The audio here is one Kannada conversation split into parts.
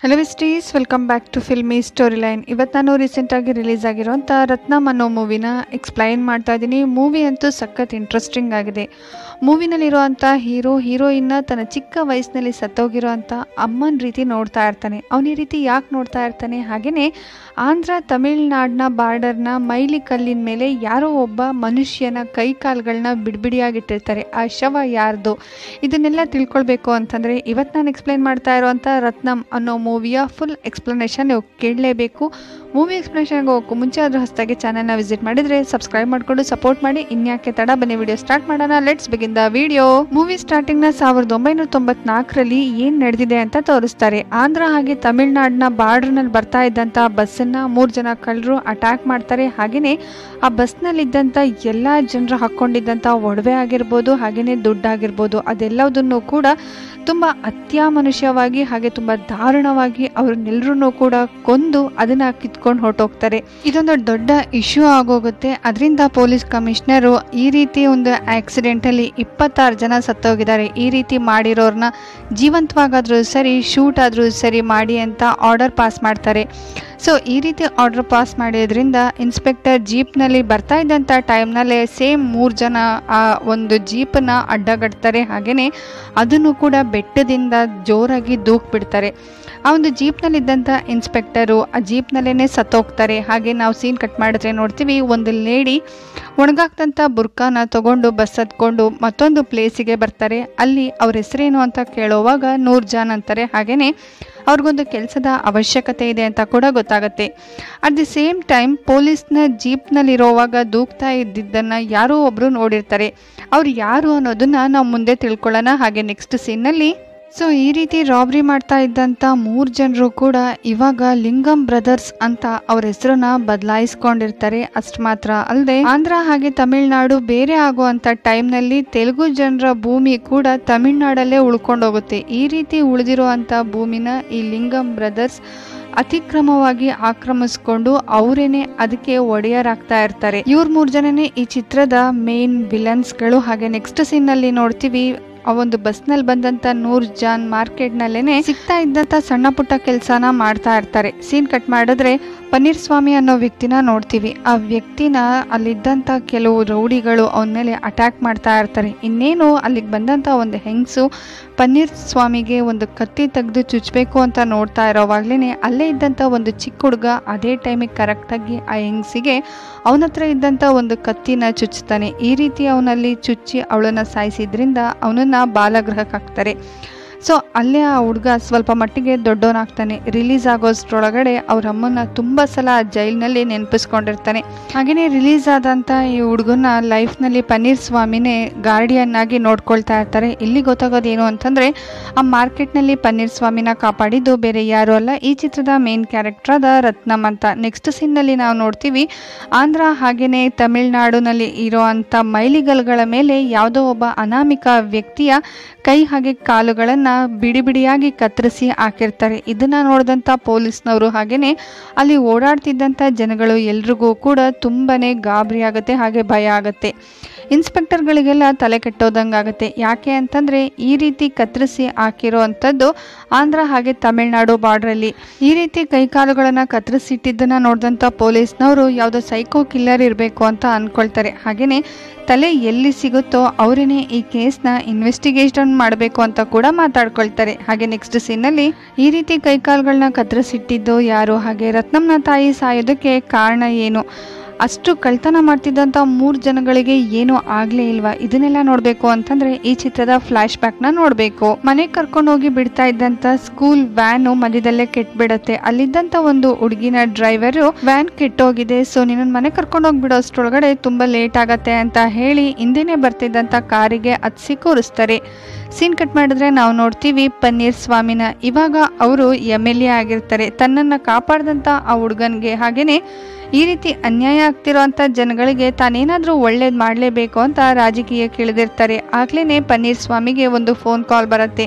ಹಲೋ ಸ್ಟೀಸ್ welcome back to filmy story line ಇವತ್ತು ನಾನು ರೀಸೆಂಟಾಗಿ ರಿಲೀಸ್ ಆಗಿರೋಂಥ ರತ್ನಮ್ ಅನ್ನೋ ಮೂವಿನ ಎಕ್ಸ್ಪ್ಲೈನ್ ಮಾಡ್ತಾ ಇದ್ದೀನಿ ಮೂವಿ ಅಂತೂ ಸಖತ್ ಇಂಟ್ರೆಸ್ಟಿಂಗ್ ಆಗಿದೆ ಮೂವಿನಲ್ಲಿರುವಂಥ ಹೀರೋ ಹೀರೋಯಿನ್ನ ತನ್ನ ಚಿಕ್ಕ ವಯಸ್ಸಿನಲ್ಲಿ ಸತ್ತೋಗಿರೋಂಥ ಅಮ್ಮನ ರೀತಿ ನೋಡ್ತಾ ಇರ್ತಾನೆ ಅವನ ಈ ರೀತಿ ಯಾಕೆ ನೋಡ್ತಾ ಇರ್ತಾನೆ ಹಾಗೆಯೇ ಆಂಧ್ರ ತಮಿಳ್ನಾಡಿನ ಬಾರ್ಡರ್ನ ಮೈಲಿ ಕಲ್ಲಿನ ಮೇಲೆ ಯಾರೋ ಒಬ್ಬ ಮನುಷ್ಯನ ಕೈ ಕಾಲುಗಳನ್ನ ಬಿಡಿಬಿಡಿಯಾಗಿಟ್ಟಿರ್ತಾರೆ ಆ ಶವ ಯಾರ್ದು ಇದನ್ನೆಲ್ಲ ತಿಳ್ಕೊಳ್ಬೇಕು ಅಂತಂದರೆ ಇವತ್ತು ನಾನು ಎಕ್ಸ್ಪ್ಲೈನ್ ಮಾಡ್ತಾ ಇರೋವಂಥ ರತ್ನಂ ಅನ್ನೋ ಮೂವಿಯ ಫುಲ್ ಎಕ್ಸ್ಪ್ಲನೇಷನ್ ನೀವು ಕೇಳಲೇಬೇಕು ಮೂವಿ ಎಕ್ಸ್ಪ್ಲನೇಷನ್ಗೆ ಹೋಗೋಕ್ಕೂ ಮುಂಚೆ ಅದ್ರ ಹೊಸದಾಗಿ ಚಾನಲ್ನ ವಿಸಿಟ್ ಮಾಡಿದರೆ ಸಬ್ಸ್ಕ್ರೈಬ್ ಮಾಡಿಕೊಂಡು ಸಪೋರ್ಟ್ ಮಾಡಿ ಇನ್ಯಾಕೆ ತಡ ಬನ್ನಿ ವಿಡಿಯೋ ಸ್ಟಾರ್ಟ್ ಮಾಡೋಣ let's begin the video movie ಸ್ಟಾರ್ಟಿಂಗ್ನ ಸಾವಿರದ ಒಂಬೈನೂರ ತೊಂಬತ್ನಾಲ್ಕರಲ್ಲಿ ಏನು ನಡೆದಿದೆ ಅಂತ ತೋರಿಸ್ತಾರೆ ಆಂಧ್ರ ಹಾಗೆ ತಮಿಳ್ನಾಡಿನ ಬಾರ್ಡರ್ನಲ್ಲಿ ಬರ್ತಾ ಇದ್ದಂಥ ಬಸ್ಸನ್ನು ಮೂರು ಜನ ಕಳ್ಳರು ಅಟ್ಯಾಕ್ ಮಾಡ್ತಾರೆ ಹಾಗೆಯೇ ಆ ಬಸ್ನಲ್ಲಿದ್ದಂಥ ಎಲ್ಲ ಜನರು ಹಾಕ್ಕೊಂಡಿದ್ದಂಥ ಒಡವೆ ಆಗಿರ್ಬೋದು ಹಾಗೆಯೇ ದುಡ್ಡಾಗಿರ್ಬೋದು ಅದೆಲ್ಲದನ್ನು ಕೂಡ ತುಂಬ ಅತ್ಯಾಮನುಷ್ಯವಾಗಿ ಹಾಗೆ ತುಂಬ ದಾರುಣವಾಗಿ ಅವ್ರನ್ನೆಲ್ಲರೂ ಕೂಡ ಕೊಂದು ಅದನ್ನು ಕಿತ್ಕೊಂಡು ಹೊರಟೋಗ್ತಾರೆ ಇದೊಂದು ದೊಡ್ಡ ಇಶ್ಯೂ ಆಗೋಗುತ್ತೆ ಅದರಿಂದ ಪೊಲೀಸ್ ಕಮಿಷನರು ಈ ರೀತಿ ಒಂದು ಆಕ್ಸಿಡೆಂಟಲ್ಲಿ ಇಪ್ಪತ್ತಾರು ಜನ ಸತ್ತೋಗಿದ್ದಾರೆ ಈ ರೀತಿ ಮಾಡಿರೋರನ್ನ ಜೀವಂತವಾಗಾದರೂ ಸರಿ ಶೂಟ್ ಆದರೂ ಸರಿ ಮಾಡಿ ಅಂತ ಆರ್ಡರ್ ಪಾಸ್ ಮಾಡ್ತಾರೆ ಸೊ ಈ ರೀತಿ ಆರ್ಡರ್ ಪಾಸ್ ಮಾಡಿದ್ರಿಂದ ಇನ್ಸ್ಪೆಕ್ಟರ್ ಜೀಪ್ನಲ್ಲಿ ಬರ್ತಾ ಇದ್ದಂಥ ಟೈಮ್ನಲ್ಲೇ ಸೇಮ್ ಮೂರು ಜನ ಆ ಒಂದು ಜೀಪನ್ನ ಅಡ್ಡಗಡ್ತಾರೆ ಹಾಗೆಯೇ ಅದನ್ನು ಕೂಡ ಬೆಟ್ಟದಿಂದ ಜೋರಾಗಿ ದೂಕ್ ಬಿಡ್ತಾರೆ ಆ ಒಂದು ಜೀಪ್ನಲ್ಲಿದ್ದಂಥ ಇನ್ಸ್ಪೆಕ್ಟರು ಆ ಜೀಪ್ನಲ್ಲೇ ಸತ್ತೋಗ್ತಾರೆ ಹಾಗೆ ನಾವು ಸೀನ್ ಕಟ್ ಮಾಡಿದ್ರೆ ನೋಡ್ತೀವಿ ಒಂದು ಲೇಡಿ ಒಣಗಾಕ್ದಂಥ ಬುರ್ಕಾನ ತಗೊಂಡು ಬಸ್ ಹತ್ಕೊಂಡು ಮತ್ತೊಂದು ಪ್ಲೇಸಿಗೆ ಬರ್ತಾರೆ ಅಲ್ಲಿ ಅವ್ರ ಹೆಸರೇನು ಅಂತ ಕೇಳೋವಾಗ ನೂರ್ ಜಾನ್ ಅಂತಾರೆ ಹಾಗೆಯೇ ಅವ್ರಿಗೊಂದು ಕೆಲಸದ ಅವಶ್ಯಕತೆ ಇದೆ ಅಂತ ಕೂಡ ಗೊತ್ತಾಗುತ್ತೆ ಅಟ್ ದಿ ಸೇಮ್ ಟೈಮ್ ಪೊಲೀಸ್ನ ಜೀಪ್ನಲ್ಲಿರೋವಾಗ ದೂಕ್ತಾ ಇದ್ದಿದ್ದನ್ನು ಯಾರೋ ಒಬ್ಬರು ನೋಡಿರ್ತಾರೆ ಅವ್ರು ಯಾರು ಅನ್ನೋದನ್ನು ನಾವು ಮುಂದೆ ತಿಳ್ಕೊಳ್ಳೋಣ ಹಾಗೆ ನೆಕ್ಸ್ಟ್ ಸೀನ್ನಲ್ಲಿ ಸೊ ಈ ರೀತಿ ರಾಬ್ರಿ ಮಾಡ್ತಾ ಇದ್ದಂಥ ಮೂರು ಜನರು ಕೂಡ ಇವಾಗ ಲಿಂಗಂ ಬ್ರದರ್ಸ್ ಅಂತ ಅವ್ರ ಹೆಸರನ್ನ ಬದಲಾಯಿಸ್ಕೊಂಡಿರ್ತಾರೆ ಅಷ್ಟು ಮಾತ್ರ ಅಲ್ಲದೆ ಆಂಧ್ರ ಹಾಗೆ ತಮಿಳ್ನಾಡು ಬೇರೆ ಆಗುವಂಥ ಟೈಮ್ನಲ್ಲಿ ತೆಲುಗು ಜನರ ಭೂಮಿ ಕೂಡ ತಮಿಳ್ನಾಡಲ್ಲೇ ಉಳ್ಕೊಂಡೋಗುತ್ತೆ ಈ ರೀತಿ ಉಳಿದಿರುವಂಥ ಭೂಮಿನ ಈ ಲಿಂಗಂ ಬ್ರದರ್ಸ್ ಅತಿಕ್ರಮವಾಗಿ ಆಕ್ರಮಿಸ್ಕೊಂಡು ಅವರೇನೆ ಅದಕ್ಕೆ ಒಡೆಯರಾಗ್ತಾ ಇರ್ತಾರೆ ಇವ್ರ ಮೂರು ಜನನೇ ಈ ಚಿತ್ರದ ಮೇನ್ ವಿಲನ್ಸ್ಗಳು ಹಾಗೆ ನೆಕ್ಸ್ಟ್ ಸೀನ್ ನಲ್ಲಿ ನೋಡ್ತೀವಿ ಆ ಒಂದು ಬಸ್ನಲ್ಲಿ ಬಂದಂತ ನೂರ್ ಜಾನ್ ಮಾರ್ಕೆಟ್ನಲ್ಲೇನೆ ಸಿಗ್ತಾ ಇದ್ದಂತ ಸಣ್ಣ ಪುಟ್ಟ ಕೆಲಸನ ಮಾಡ್ತಾ ಇರ್ತಾರೆ ಸೀನ್ ಕಟ್ ಮಾಡಿದ್ರೆ ಪನ್ನೀರ್ ಸ್ವಾಮಿ ಅನ್ನೋ ವ್ಯಕ್ತಿನ ನೋಡ್ತೀವಿ ಆ ವ್ಯಕ್ತಿನ ಅಲ್ಲಿದ್ದಂಥ ಕೆಲವು ರೌಡಿಗಳು ಅವನ ಮೇಲೆ ಅಟ್ಯಾಕ್ ಮಾಡ್ತಾ ಇರ್ತಾರೆ ಇನ್ನೇನು ಅಲ್ಲಿಗೆ ಬಂದಂಥ ಒಂದು ಹೆಂಗಸು ಪನ್ನೀರ್ ಸ್ವಾಮಿಗೆ ಒಂದು ಕತ್ತಿ ತೆಗೆದು ಚುಚ್ಚಬೇಕು ಅಂತ ನೋಡ್ತಾ ಇರೋವಾಗ್ಲೇ ಅಲ್ಲೇ ಇದ್ದಂಥ ಒಂದು ಚಿಕ್ಕ ಹುಡುಗ ಅದೇ ಟೈಮಿಗೆ ಕರೆಕ್ಟಾಗಿ ಆ ಹೆಂಗಸಿಗೆ ಅವನ ಹತ್ರ ಇದ್ದಂಥ ಒಂದು ಕತ್ತಿನ ಚುಚ್ಚುತ್ತಾನೆ ಈ ರೀತಿ ಅವನಲ್ಲಿ ಚುಚ್ಚಿ ಅವಳನ್ನ ಸಾಯಿಸಿದ್ರಿಂದ ಅವನನ್ನ ಬಾಲಗೃಹಕ್ಕೆ ಹಾಕ್ತಾರೆ ಸೊ ಅಲ್ಲೇ ಆ ಹುಡುಗ ಸ್ವಲ್ಪ ಮಟ್ಟಿಗೆ ದೊಡ್ಡವನಾಗ್ತಾನೆ ರಿಲೀಸ್ ಆಗೋಷ್ಟ್ರೊಳಗಡೆ ಅವ್ರ ಅಮ್ಮನ ತುಂಬ ಸಲ ಜೈಲಿನಲ್ಲಿ ನೆನಪಿಸ್ಕೊಂಡಿರ್ತಾನೆ ಹಾಗೆಯೇ ರಿಲೀಸ್ ಆದಂಥ ಈ ಹುಡುಗನ ಲೈಫ್ನಲ್ಲಿ ಪನ್ನೀರ್ ಸ್ವಾಮಿನೇ ಗಾರ್ಡಿಯನ್ ಆಗಿ ನೋಡ್ಕೊಳ್ತಾ ಇರ್ತಾರೆ ಇಲ್ಲಿ ಗೊತ್ತಾಗೋದು ಏನು ಅಂತಂದರೆ ಆ ಮಾರ್ಕೆಟ್ನಲ್ಲಿ ಪನ್ನೀರ್ ಸ್ವಾಮಿನ ಕಾಪಾಡಿದ್ದು ಬೇರೆ ಯಾರೂ ಅಲ್ಲ ಈ ಚಿತ್ರದ ಮೇನ್ ಕ್ಯಾರೆಕ್ಟರ್ ಆದ ರತ್ನಮ್ ಅಂತ ನೆಕ್ಸ್ಟ್ ಸೀನ್ನಲ್ಲಿ ನಾವು ನೋಡ್ತೀವಿ ಆಂಧ್ರ ಹಾಗೆಯೇ ತಮಿಳ್ನಾಡಿನಲ್ಲಿ ಇರೋವಂಥ ಮೈಲಿಗಲ್ಗಳ ಮೇಲೆ ಯಾವುದೋ ಒಬ್ಬ ಅನಾಮಿಕ ವ್ಯಕ್ತಿಯ ಕೈ ಹಾಗೆ ಕಾಲುಗಳನ್ನು ಬಿಡಿ ಬಿಡಿಯಾಗಿ ಕತ್ತರಿಸಿ ಹಾಕಿರ್ತಾರೆ ಇದನ್ನು ನೋಡಿದಂಥ ಪೊಲೀಸ್ನವರು ಹಾಗೆಯೇ ಅಲ್ಲಿ ಓಡಾಡ್ತಿದ್ದಂಥ ಜನಗಳು ಎಲ್ರಿಗೂ ಕೂಡ ತುಂಬಾ ಗಾಬರಿ ಆಗುತ್ತೆ ಹಾಗೆ ಭಯ ಆಗುತ್ತೆ ಇನ್ಸ್ಪೆಕ್ಟರ್ಗಳಿಗೆಲ್ಲ ತಲೆ ಕೆಟ್ಟೋದಂಗಾಗುತ್ತೆ ಯಾಕೆ ಅಂತಂದರೆ ಈ ರೀತಿ ಕತ್ತರಿಸಿ ಹಾಕಿರೋ ಅಂಥದ್ದು ಆಂಧ್ರ ಹಾಗೆ ತಮಿಳ್ನಾಡು ಬಾರ್ಡ್ರಲ್ಲಿ ಈ ರೀತಿ ಕೈಕಾಲುಗಳನ್ನು ಕತ್ತರಿಸಿಟ್ಟಿದ್ದನ್ನು ನೋಡಿದಂಥ ಪೊಲೀಸ್ನವರು ಯಾವುದೋ ಸೈಕೋ ಕಿಲ್ಲರ್ ಇರಬೇಕು ಅಂತ ಅಂದ್ಕೊಳ್ತಾರೆ ಹಾಗೆಯೇ ತಲೆ ಎಲ್ಲಿ ಸಿಗುತ್ತೋ ಅವರೇನೆ ಈ ಕೇಸ್ನ ಇನ್ವೆಸ್ಟಿಗೇಷನ್ ಮಾಡಬೇಕು ಅಂತ ಕೂಡ ಮಾತಾಡ್ಕೊಳ್ತಾರೆ ಹಾಗೆ ನೆಕ್ಸ್ಟ್ ಸೀನಲ್ಲಿ ಈ ರೀತಿ ಕೈಕಾಲುಗಳನ್ನ ಕತ್ತರಿಸಿಟ್ಟಿದ್ದು ಯಾರು ಹಾಗೆ ರತ್ನಮ್ನ ತಾಯಿ ಸಾಯೋದಕ್ಕೆ ಕಾರಣ ಏನು ಅಷ್ಟು ಕಳ್ತನ ಮಾಡ್ತಿದ್ದಂಥ ಮೂರು ಜನಗಳಿಗೆ ಏನೂ ಆಗಲೇ ಇಲ್ವಾ ಇದನ್ನೆಲ್ಲ ನೋಡಬೇಕು ಅಂತಂದ್ರೆ ಈ ಚಿತ್ರದ ಫ್ಲಾಶ್ ಬ್ಯಾಕ್ನ ನೋಡಬೇಕು ಮನೆಗೆ ಕರ್ಕೊಂಡು ಹೋಗಿ ಬಿಡ್ತಾ ಇದ್ದಂಥ ಸ್ಕೂಲ್ ವ್ಯಾನು ಮಧ್ಯದಲ್ಲೇ ಕೆಟ್ಬಿಡತ್ತೆ ಅಲ್ಲಿದ್ದಂಥ ಒಂದು ಹುಡುಗಿನ ಡ್ರೈವರು ವ್ಯಾನ್ ಕೆಟ್ಟೋಗಿದೆ ಸೊ ನಿನ್ನ ಮನೆ ಕರ್ಕೊಂಡು ಹೋಗಿ ಬಿಡೋಷ್ಟ್ರೊಳಗಡೆ ತುಂಬ ಲೇಟ್ ಆಗತ್ತೆ ಅಂತ ಹೇಳಿ ಹಿಂದೆನೇ ಬರ್ತಿದ್ದಂಥ ಕಾರಿಗೆ ಹತ್ಸಿ ಕೂರಿಸ್ತಾರೆ ಸೀನ್ ಕಟ್ ಮಾಡಿದ್ರೆ ನಾವು ನೋಡ್ತೀವಿ ಪನ್ನೀರ್ ಸ್ವಾಮಿನ ಇವಾಗ ಅವರು ಎಮ್ ಎಲ್ ಎ ಆಗಿರ್ತಾರೆ ತನ್ನನ್ನು ಕಾಪಾಡಿದಂಥ ಆ ಹುಡುಗನಿಗೆ ಹಾಗೆಯೇ ಈ ರೀತಿ ಅನ್ಯಾಯ ಆಗ್ತಿರೋಂಥ ಜನಗಳಿಗೆ ತಾನೇನಾದರೂ ಒಳ್ಳೇದು ಮಾಡಲೇಬೇಕು ಅಂತ ರಾಜಕೀಯ ಕೇಳಿದಿರ್ತಾರೆ ಆಗ್ಲೇ ಪನ್ನೀರ್ ಸ್ವಾಮಿಗೆ ಒಂದು ಫೋನ್ ಕಾಲ್ ಬರುತ್ತೆ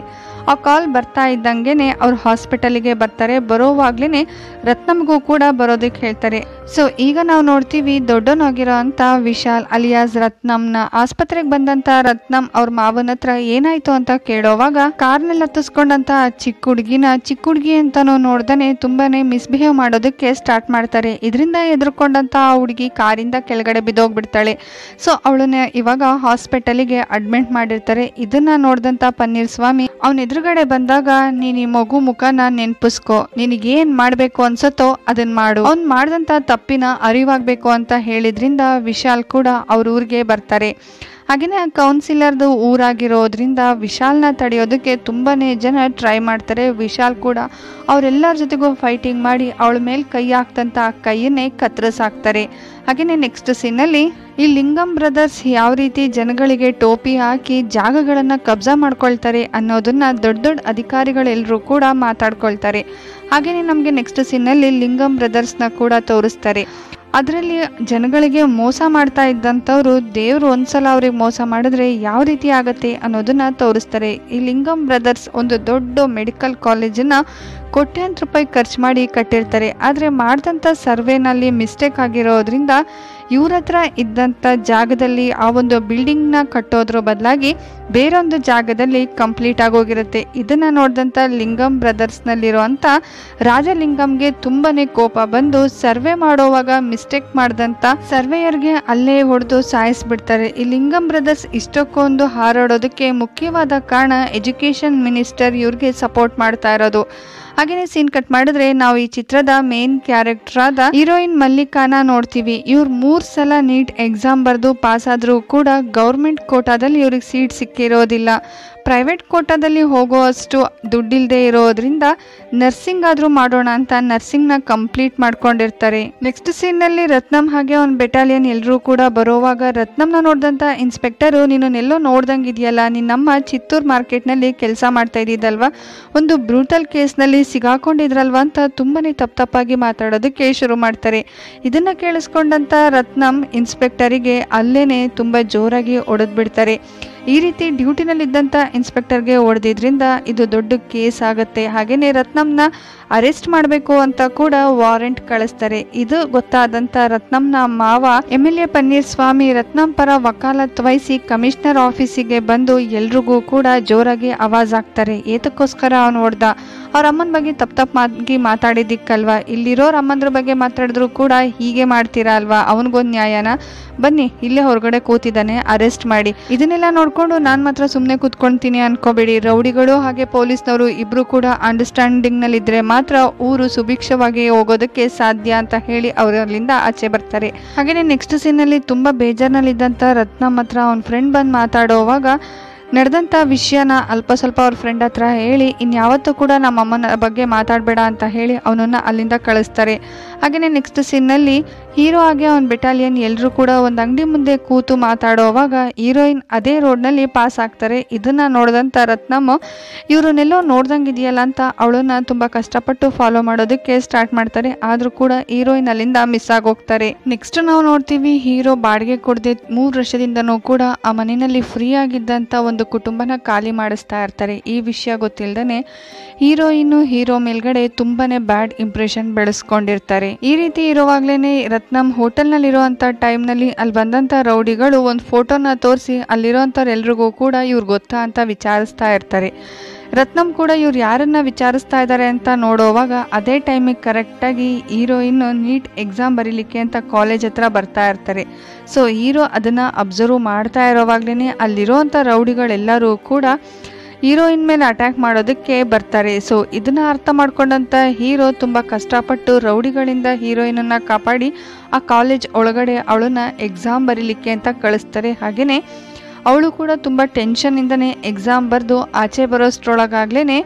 ಆ ಕಾಲ್ ಬರ್ತಾ ಇದ್ದಂಗೆನೆ ಅವ್ರು ಹಾಸ್ಪಿಟಲಿಗೆ ಬರ್ತಾರೆ ಬರೋವಾಗ್ಲೇ ರತ್ನಮ್ಗೂ ಕೂಡ ಬರೋದಕ್ಕೆ ಹೇಳ್ತಾರೆ ಸೊ ಈಗ ನಾವು ನೋಡ್ತೀವಿ ದೊಡ್ಡನಾಗಿರೋ ಅಂತ ವಿಶಾಲ್ ಅಲಿಯಾಸ್ ರತ್ನಮ್ನ ಆಸ್ಪತ್ರೆಗೆ ಬಂದಂತ ರತ್ನಮ್ ಅವ್ರ ಮಾವನ ಹತ್ರ ಏನಾಯ್ತು ಅಂತ ಕೇಳೋವಾಗ ಕಾರ್ನಲ್ಲಿ ಹತ್ತಿಸ್ಕೊಂಡಂತ ಆ ಚಿಕ್ಕ ಹುಡುಗಿನ ಚಿಕ್ಕ ಹುಡುಗಿ ಅಂತಾನು ನೋಡ್ದಾನೆ ತುಂಬಾನೇ ಮಿಸ್ಬಿಹೇವ್ ಮಾಡೋದಕ್ಕೆ ಸ್ಟಾರ್ಟ್ ಮಾಡ್ತಾರೆ ಇದರಿಂದ ಎದುರ್ಕೊಂಡಂತ ಆ ಹುಡುಗಿ ಕಾರಿಂದ ಕೆಳಗಡೆ ಬಿದ್ದೋಗ್ಬಿಡ್ತಾಳೆ ಸೊ ಅವಳನ್ನ ಇವಾಗ ಹಾಸ್ಪಿಟಲಿಗೆ ಅಡ್ಮಿಟ್ ಮಾಡಿರ್ತಾರೆ ಇದನ್ನ ನೋಡ್ದಂತ ಪನ್ನೀರ್ ಸ್ವಾಮಿ ಅವನ ಎದುರುಗಡೆ ಬಂದಾಗ ನೀನ್ ಈ ಮಗು ಮುಖನ ನೆನ್ಪಿಸ್ಕೊ ನಿನಗೇನ್ ಮಾಡ್ಬೇಕು ಅನ್ಸತ್ತೋ ಅದನ್ನ ಮಾಡು ಅವ್ನ್ ಮಾಡ್ದಂತ ತಪ್ಪಿನ ಅರಿವಾಗ್ಬೇಕು ಅಂತ ಹೇಳಿದ್ರಿಂದ ವಿಶಾಲ್ ಕೂಡ ಅವ್ರ ಊರಿಗೆ ಬರ್ತಾರೆ ಹಾಗೆಯೇ ಆ ಕೌನ್ಸಿಲರ್ದು ಊರಾಗಿರೋದ್ರಿಂದ ವಿಶಾಲ್ನ ತಡೆಯೋದಕ್ಕೆ ತುಂಬಾನೇ ಜನ ಟ್ರೈ ಮಾಡ್ತಾರೆ ವಿಶಾಲ್ ಕೂಡ ಅವರೆಲ್ಲರ ಜೊತೆಗೂ ಫೈಟಿಂಗ್ ಮಾಡಿ ಅವಳ ಮೇಲೆ ಕೈ ಹಾಕ್ತಂತ ಆ ಕೈಯನ್ನೇ ಕತ್ತರಿಸಾಕ್ತಾರೆ ಹಾಗೆಯೇ ನೆಕ್ಸ್ಟ್ ಸೀನಲ್ಲಿ ಈ ಲಿಂಗಂ ಬ್ರದರ್ಸ್ ಯಾವ ರೀತಿ ಜನಗಳಿಗೆ ಟೋಪಿ ಹಾಕಿ ಜಾಗಗಳನ್ನು ಕಬ್ಜಾ ಮಾಡ್ಕೊಳ್ತಾರೆ ಅನ್ನೋದನ್ನ ದೊಡ್ಡ ದೊಡ್ಡ ಅಧಿಕಾರಿಗಳೆಲ್ಲರೂ ಕೂಡ ಮಾತಾಡ್ಕೊಳ್ತಾರೆ ಹಾಗೆಯೇ ನಮಗೆ ನೆಕ್ಸ್ಟ್ ಸೀನಲ್ಲಿ ಲಿಂಗಂ ಬ್ರದರ್ಸ್ನ ಕೂಡ ತೋರಿಸ್ತಾರೆ ಅದರಲ್ಲಿ ಜನಗಳಿಗೆ ಮೋಸ ಮಾಡ್ತಾ ಇದ್ದಂಥವ್ರು ದೇವರು ಒಂದ್ಸಲ ಅವ್ರಿಗೆ ಮೋಸ ಮಾಡಿದ್ರೆ ಯಾವ ರೀತಿ ಆಗತ್ತೆ ಅನ್ನೋದನ್ನ ತೋರಿಸ್ತಾರೆ ಈ ಲಿಂಗಂ ಬ್ರದರ್ಸ್ ಒಂದು ದೊಡ್ಡ ಮೆಡಿಕಲ್ ಕಾಲೇಜನ್ನ ಕೋಟ್ಯಾಂತರ ರೂಪಾಯಿ ಖರ್ಚು ಮಾಡಿ ಕಟ್ಟಿರ್ತಾರೆ ಆದರೆ ಮಾಡಿದಂಥ ಸರ್ವೆನಲ್ಲಿ ಮಿಸ್ಟೇಕ್ ಆಗಿರೋದ್ರಿಂದ ಇವ್ರ ಹತ್ರ ಇದ್ದಂಥ ಜಾಗದಲ್ಲಿ ಆ ಒಂದು ಬಿಲ್ಡಿಂಗ್ನ ಕಟ್ಟೋದ್ರ ಬದಲಾಗಿ ಬೇರೊಂದು ಜಾಗದಲ್ಲಿ ಕಂಪ್ಲೀಟ್ ಆಗೋಗಿರುತ್ತೆ ಇದನ್ನ ನೋಡಿದಂಥ ಲಿಂಗಂ ಬ್ರದರ್ಸ್ನಲ್ಲಿರುವಂಥ ರಾಜಲಿಂಗಂಗೆ ತುಂಬಾನೇ ಕೋಪ ಬಂದು ಸರ್ವೆ ಮಾಡೋವಾಗ ಮಿಸ್ಟೇಕ್ ಮಾಡಿದಂಥ ಸರ್ವೇಯರ್ಗೆ ಅಲ್ಲೇ ಹೊಡೆದು ಸಾಯಿಸ್ಬಿಡ್ತಾರೆ ಈ ಲಿಂಗಂ ಬ್ರದರ್ಸ್ ಇಷ್ಟಕ್ಕೊಂದು ಹಾರಾಡೋದಕ್ಕೆ ಮುಖ್ಯವಾದ ಕಾರಣ ಎಜುಕೇಶನ್ ಮಿನಿಸ್ಟರ್ ಇವ್ರಿಗೆ ಸಪೋರ್ಟ್ ಮಾಡ್ತಾ ಇರೋದು ಹಾಗೇನೆ ಸೀನ್ ಕಟ್ ಮಾಡಿದ್ರೆ ನಾವು ಈ ಚಿತ್ರದ ಮೇನ್ ಕ್ಯಾರೆಕ್ಟರ್ ಆದ ಹೀರೋಯಿನ್ ಮಲ್ಲಿಕಾನ ನೋಡ್ತೀವಿ ಇವ್ರು ಮೂರ್ ಸಲ ನೀಟ್ ಎಕ್ಸಾಮ್ ಬರೆದು ಪಾಸ್ ಆದ್ರೂ ಕೂಡ ಗೌರ್ಮೆಂಟ್ ಕೋಟಾದಲ್ಲಿ ಇವ್ರಿಗೆ ಸೀಟ್ ಸಿಕ್ಕಿರೋದಿಲ್ಲ ಪ್ರೈವೇಟ್ ಕೋಟಾದಲ್ಲಿ ಹೋಗುವಷ್ಟು ದುಡ್ಡಿಲ್ಲದೆ ಇರೋದ್ರಿಂದ ನರ್ಸಿಂಗ್ ಆದ್ರೂ ಮಾಡೋಣ ಅಂತ ನರ್ಸಿಂಗ್ನ ಕಂಪ್ಲೀಟ್ ಮಾಡ್ಕೊಂಡಿರ್ತಾರೆ ನೆಕ್ಸ್ಟ್ ಸೀನ್ನಲ್ಲಿ ರತ್ನಂ ಹಾಗೆ ಅವ್ನ ಬೆಟಾಲಿಯನ್ ಎಲ್ಲರೂ ಕೂಡ ಬರೋವಾಗ ರತ್ನಂನ ನೋಡಿದಂಥ ಇನ್ಸ್ಪೆಕ್ಟರು ನೀನನ್ನೆಲ್ಲೋ ನೋಡ್ದಂಗಿದೆಯಲ್ಲ ನಿನ್ನಮ್ಮ ಚಿತ್ತೂರು ಮಾರ್ಕೆಟ್ನಲ್ಲಿ ಕೆಲಸ ಮಾಡ್ತಾ ಇದ್ದಿದ್ದಲ್ವಾ ಒಂದು ಬ್ರೂಟಲ್ ಕೇಸ್ನಲ್ಲಿ ಸಿಗಾಕೊಂಡಿದ್ರಲ್ವಾ ಅಂತ ತುಂಬಾನೇ ತಪ್ಪು ತಪ್ಪಾಗಿ ಮಾತಾಡೋದಕ್ಕೆ ಶುರು ಮಾಡ್ತಾರೆ ಇದನ್ನ ಕೇಳಿಸ್ಕೊಂಡಂತ ರತ್ನಂ ಇನ್ಸ್ಪೆಕ್ಟರಿಗೆ ಅಲ್ಲೇನೆ ತುಂಬಾ ಜೋರಾಗಿ ಹೊಡೆದ್ಬಿಡ್ತಾರೆ ಈ ರೀತಿ ಡ್ಯೂಟಿನಲ್ಲಿದ್ದಂಥ ಇನ್ಸ್ಪೆಕ್ಟರ್ಗೆ ಹೊಡೆದಿದ್ರಿಂದ ಇದು ದೊಡ್ಡ ಕೇಸ್ ಆಗುತ್ತೆ ಹಾಗೇನೆ ರತ್ನಂನ ಅರೆಸ್ಟ್ ಮಾಡಬೇಕು ಅಂತ ಕೂಡ ವಾರೆಂಟ್ ಕಳಿಸ್ತಾರೆ ಇದು ಗೊತ್ತಾದಂತ ರತ್ನಂನ ಮಾವ M L A Panneer Swamy Ratnam ಪರ ವಕಾಲತ್ ವಹಿಸಿ ಕಮಿಷನರ್ ಆಫೀಸಿಗೆ ಬಂದು ಎಲ್ರಿಗೂ ಕೂಡ ಜೋರಾಗಿ ಆವಾಜ್ ಆಗ್ತಾರೆ ಏತಕ್ಕೋಸ್ಕರ ಅವನು ಹೊಡೆದ ಅವ್ರ ಅಮ್ಮನ ಬಗ್ಗೆ ತಪ್ಪು ತಪ್ಪಾಗಿ ಮಾತಾಡಿದ್ದಕ್ಕಲ್ವಾ ಇಲ್ಲಿರೋರ್ ಅಮ್ಮಂದ್ರ ಬಗ್ಗೆ ಮಾತಾಡಿದ್ರು ಕೂಡ ಹೀಗೆ ಮಾಡ್ತೀರಾ ಅಲ್ವಾ ಅವನಿಗೊಂದು ನ್ಯಾಯನ ಬನ್ನಿ ಇಲ್ಲೇ ಹೊರಗಡೆ ಕೂತಿದ್ದಾನೆ ಅರೆಸ್ಟ್ ಮಾಡಿ ಇದನ್ನೆಲ್ಲ ನೋಡ್ಕೊಂಡು ನಾನು ಮಾತ್ರ ಸುಮ್ಮನೆ ಕೂತ್ಕೊಳ್ತೀನಿ ಅನ್ಕೋಬೇಡಿ ರೌಡಿಗಳು ಹಾಗೆ ಪೊಲೀಸ್ನವರು ಇಬ್ರು ಕೂಡ ಅಂಡರ್ಸ್ಟ್ಯಾಂಡಿಂಗ್ ನಲ್ಲಿ ಇದ್ರೆ ಮಾತ್ರ ಊರು ಸುಭಿಕ್ಷವಾಗಿ ಹೋಗೋದಕ್ಕೆ ಸಾಧ್ಯ ಅಂತ ಹೇಳಿ ಅವರಲ್ಲಿಂದ ಆಚೆ ಬರ್ತಾರೆ ಹಾಗೇನೆ ನೆಕ್ಸ್ಟ್ ಸೀನಲ್ಲಿ ತುಂಬಾ ಬೇಜಾರ್ನಲ್ಲಿದ್ದಂತ ರತ್ನ ಮಾತ್ರ ಅವ್ನ ಫ್ರೆಂಡ್ ಬಂದು ಮಾತಾಡೋವಾಗ ನಡೆದಂಥ ವಿಷಯನ ಅಲ್ಪ ಸ್ವಲ್ಪ ಅವ್ರ ಫ್ರೆಂಡ್ ಹತ್ರ ಹೇಳಿ ಇನ್ಯಾವತ್ತೂ ಕೂಡ ನಮ್ಮ ಅಮ್ಮನ ಬಗ್ಗೆ ಮಾತಾಡಬೇಡ ಅಂತ ಹೇಳಿ ಅವನನ್ನು ಅಲ್ಲಿಂದ ಕಳಿಸ್ತಾರೆ ಹಾಗೆಯೇ ನೆಕ್ಸ್ಟ್ ಸೀನ್ನಲ್ಲಿ ಹೀರೋ ಆಗಿ ಅವನ ಬೆಟಾಲಿಯನ್ ಎಲ್ಲರೂ ಕೂಡ ಒಂದು ಅಂಗಡಿ ಮುಂದೆ ಕೂತು ಮಾತಾಡೋವಾಗ ಹೀರೋಯಿನ್ ಅದೇ ರೋಡ್ನಲ್ಲಿ ಪಾಸ್ ಆಗ್ತಾರೆ ಇದನ್ನ ನೋಡಿದಂಥ ರತ್ನಮ್ಮ ಇವ್ರನ್ನೆಲ್ಲೋ ನೋಡ್ದಂಗಿದೆಯಲ್ಲ ಅಂತ ಅವಳನ್ನ ತುಂಬ ಕಷ್ಟಪಟ್ಟು ಫಾಲೋ ಮಾಡೋದಕ್ಕೆ ಸ್ಟಾರ್ಟ್ ಮಾಡ್ತಾರೆ ಆದರೂ ಕೂಡ ಹೀರೋಯಿನ್ ಅಲ್ಲಿಂದ ಮಿಸ್ ಆಗೋಗ್ತಾರೆ ನೆಕ್ಸ್ಟ್ ನಾವು ನೋಡ್ತೀವಿ ಹೀರೋ ಬಾಡಿಗೆ ಕೊಡದೆ ಮೂರು ವರ್ಷದಿಂದನೂ ಕೂಡ ಆ ಮನೆಯಲ್ಲಿ ಫ್ರೀ ಆಗಿದ್ದಂಥ ಒಂದು ಕುಟುಂಬನ ಖಾಲಿ ಮಾಡಿಸ್ತಾ ಇರ್ತಾರೆ ಈ ವಿಷಯ ಗೊತ್ತಿಲ್ಲದೇ ಹೀರೋಯಿನ್ನು ಹೀರೋ ಮೇಲ್ಗಡೆ ತುಂಬಾನೇ ಬ್ಯಾಡ್ ಇಂಪ್ರೆಷನ್ ಬೆಳೆಸ್ಕೊಂಡಿರ್ತಾರೆ ಈ ರೀತಿ ಇರುವಾಗ್ಲೇನೆ ರತ್ನಂ ಹೋಟೆಲ್ನಲ್ಲಿರುವಂಥ ಟೈಮ್ನಲ್ಲಿ ಅಲ್ಲಿ ಬಂದಂಥ ರೌಡಿಗಳು ಒಂದು ಫೋಟೋನ ತೋರಿಸಿ ಅಲ್ಲಿರೋಂಥವ್ರೆಲ್ರಿಗೂ ಕೂಡ ಇವ್ರು ಗೊತ್ತಾ ಅಂತ ವಿಚಾರಿಸ್ತಾ ಇರ್ತಾರೆ ರತ್ನಂ ಕೂಡ ಇವ್ರು ಯಾರನ್ನ ವಿಚಾರಿಸ್ತಾ ಇದ್ದಾರೆ ಅಂತ ನೋಡೋವಾಗ ಅದೇ ಟೈಮಿಗೆ ಕರೆಕ್ಟಾಗಿ ಹೀರೋಯಿನ್ ನೀಟ್ ಎಕ್ಸಾಮ್ ಬರೀಲಿಕ್ಕೆ ಅಂತ ಕಾಲೇಜ್ ಹತ್ರ ಬರ್ತಾ ಇರ್ತಾರೆ ಸೊ ಹೀರೋ ಅದನ್ನು ಅಬ್ಸರ್ವ್ ಮಾಡ್ತಾ ಇರೋವಾಗ್ಲೇ ಅಲ್ಲಿರೋಂಥ ರೌಡಿಗಳೆಲ್ಲರೂ ಕೂಡ ಹೀರೋಯಿನ್ ಮೇಲೆ ಅಟ್ಯಾಕ್ ಮಾಡೋದಕ್ಕೆ ಬರ್ತಾರೆ ಸೊ ಇದನ್ನ ಅರ್ಥ ಮಾಡ್ಕೊಂಡಂತ ಹೀರೋ ತುಂಬ ಕಷ್ಟಪಟ್ಟು ರೌಡಿಗಳಿಂದ ಹೀರೋಯಿನನ್ನ ಕಾಪಾಡಿ ಆ ಕಾಲೇಜ್ ಒಳಗಡೆ ಅವಳನ್ನ ಎಕ್ಸಾಮ್ ಬರೀಲಿಕ್ಕೆ ಅಂತ ಕಳಿಸ್ತಾರೆ ಹಾಗೆಯೇ ಅವಳು ಕೂಡ ತುಂಬ ಟೆನ್ಷನ್ನಿಂದನೇ ಎಕ್ಸಾಮ್ ಬರೆದು ಆಚೆ ಬರೋಷ್ಟ್ರೊಳಗಾಗ್ಲೇ